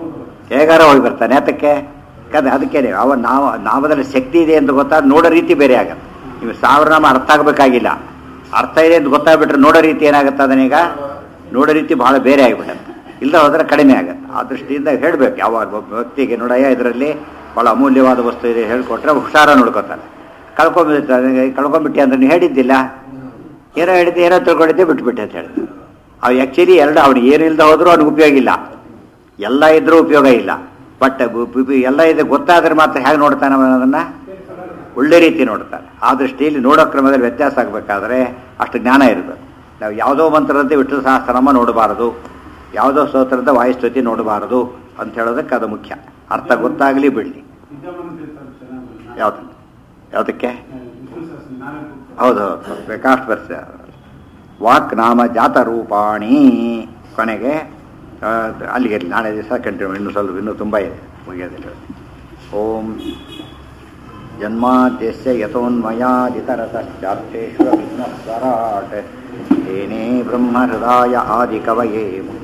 Speaker 1: ಹೇಗಾರ ಹೋಗಿ ಬರ್ತಾನೆ ಅದಕ್ಕೆ ಕದ ಅದಕ್ಕೆ ಅವ ನಾವು ನಾಮದಲ್ಲಿ ಶಕ್ತಿ ಇದೆ ಅಂತ ಗೊತ್ತಾದ ನೋಡೋ ರೀತಿ ಬೇರೆ ಆಗತ್ತೆ ನೀವು ಸಾವಿರ ನಾಮ ಅರ್ಥ ಆಗಬೇಕಾಗಿಲ್ಲ ಅರ್ಥ ಇದೆ ಅಂತ ಗೊತ್ತಾಗ್ಬಿಟ್ರೆ ನೋಡೋ ರೀತಿ ಏನಾಗುತ್ತೆ ಅದನ್ನೀಗ ನೋಡೋ ರೀತಿ ಬಹಳ ಬೇರೆ ಆಗಿಬಿಡುತ್ತೆ ಇಲ್ಲ ಹೋದ್ರೆ ಕಡಿಮೆ ಆಗುತ್ತೆ ಆ ದೃಷ್ಟಿಯಿಂದ ಹೇಳಬೇಕು ಯಾವಾಗ ಒಬ್ಬ ವ್ಯಕ್ತಿಗೆ ನೋಡಯ್ಯ ಇದರಲ್ಲಿ ಭಾಳ ಅಮೂಲ್ಯವಾದ ವಸ್ತು ಇದೆ ಹೇಳ್ಕೊಟ್ರೆ ಹುಷಾರ ನೋಡ್ಕೋತಾನೆ ಕಳ್ಕೊಂಡ್ಬಿಡ್ತಾನೆ ಕಳ್ಕೊಂಡ್ಬಿಟ್ಟೆ ಅಂದ್ರೆ ನೀವು ಹೇಳಿದ್ದಿಲ್ಲ ಏನೋ ಹೇಳಿದ್ದೆ ಏನೋ ತಿಳ್ಕೊಂಡಿದ್ದೆ ಬಿಟ್ಬಿಟ್ಟೆ ಅಂತ ಹೇಳಿದ್ರು ಅವು ಆ್ಯಕ್ಚುಲಿ ಎರಡು ಅವ್ನಿಗೆ ಏನು ಇಲ್ಲದೆ ಹೋದ್ರೂ ಅವ್ನಿಗೆ ಉಪಯೋಗ ಇಲ್ಲ ಎಲ್ಲ ಇದ್ರೂ ಉಪಯೋಗ ಇಲ್ಲ ಬಟ್ ಎಲ್ಲ ಇದೆ ಗೊತ್ತಾದ್ರೆ ಮಾತ್ರ ಹೇಗೆ ನೋಡ್ತಾನೆ ಅವನು ಅದನ್ನು ಒಳ್ಳೆ ರೀತಿ ನೋಡ್ತಾನೆ ಆ ದೃಷ್ಟಿಯಲ್ಲಿ ನೋಡೋ ಕ್ರಮದಲ್ಲಿ ವ್ಯತ್ಯಾಸ ಆಗಬೇಕಾದ್ರೆ ಅಷ್ಟು ಜ್ಞಾನ ಇರಬೇಕು ನಾವು ಯಾವುದೋ ಮಂತ್ರದಂತೆ ವಿಷ್ಣು ಸಹಸ್ರನಾಮ ನೋಡಬಾರದು ಯಾವುದೋ ಸ್ತೋತ್ರದ ವಾಯುಸ್ತುತಿ ನೋಡಬಾರದು ಅಂತ ಹೇಳೋದಕ್ಕೆ ಅದು ಮುಖ್ಯ ಅರ್ಥ ಗೊತ್ತಾಗಲಿ ಬಿಡಲಿ ಯಾವುದು ಯಾವುದಕ್ಕೆ ಹೌದು ಹೌದು ಬೇಕಾಷ್ಟು ಬರ್ಸ ವಾಕ್ ನಾಮ ಜಾತ ರೂಪಾಣಿ ಕೊನೆಗೆ ಆ, ಅಲ್ಲಿಗೆ ಇರ್ಲಿ. ನಾಳೆ ದಿವಸ ಕಂಟಿನ್ಯೂ ಇನ್ನೂ ಸ್ವಲ್ಪ ಇನ್ನೂ ತುಂಬ ಇದೆ ಮುಗಿಯೋದಿಲ್ಲ ಓಂ ಜನ್ಮಾದ್ಯಸ್ಯ ಯಥೋನ್ಮಯಾದಿತರತಶ್ಚಾರ್ಥೇಶ್ವರ ವಿಘ್ನಸ್ವರಾಟ್ ತೇನೇ ಬ್ರಹ್ಮಹೃದಾಯ ಆದಿಕವಯೇ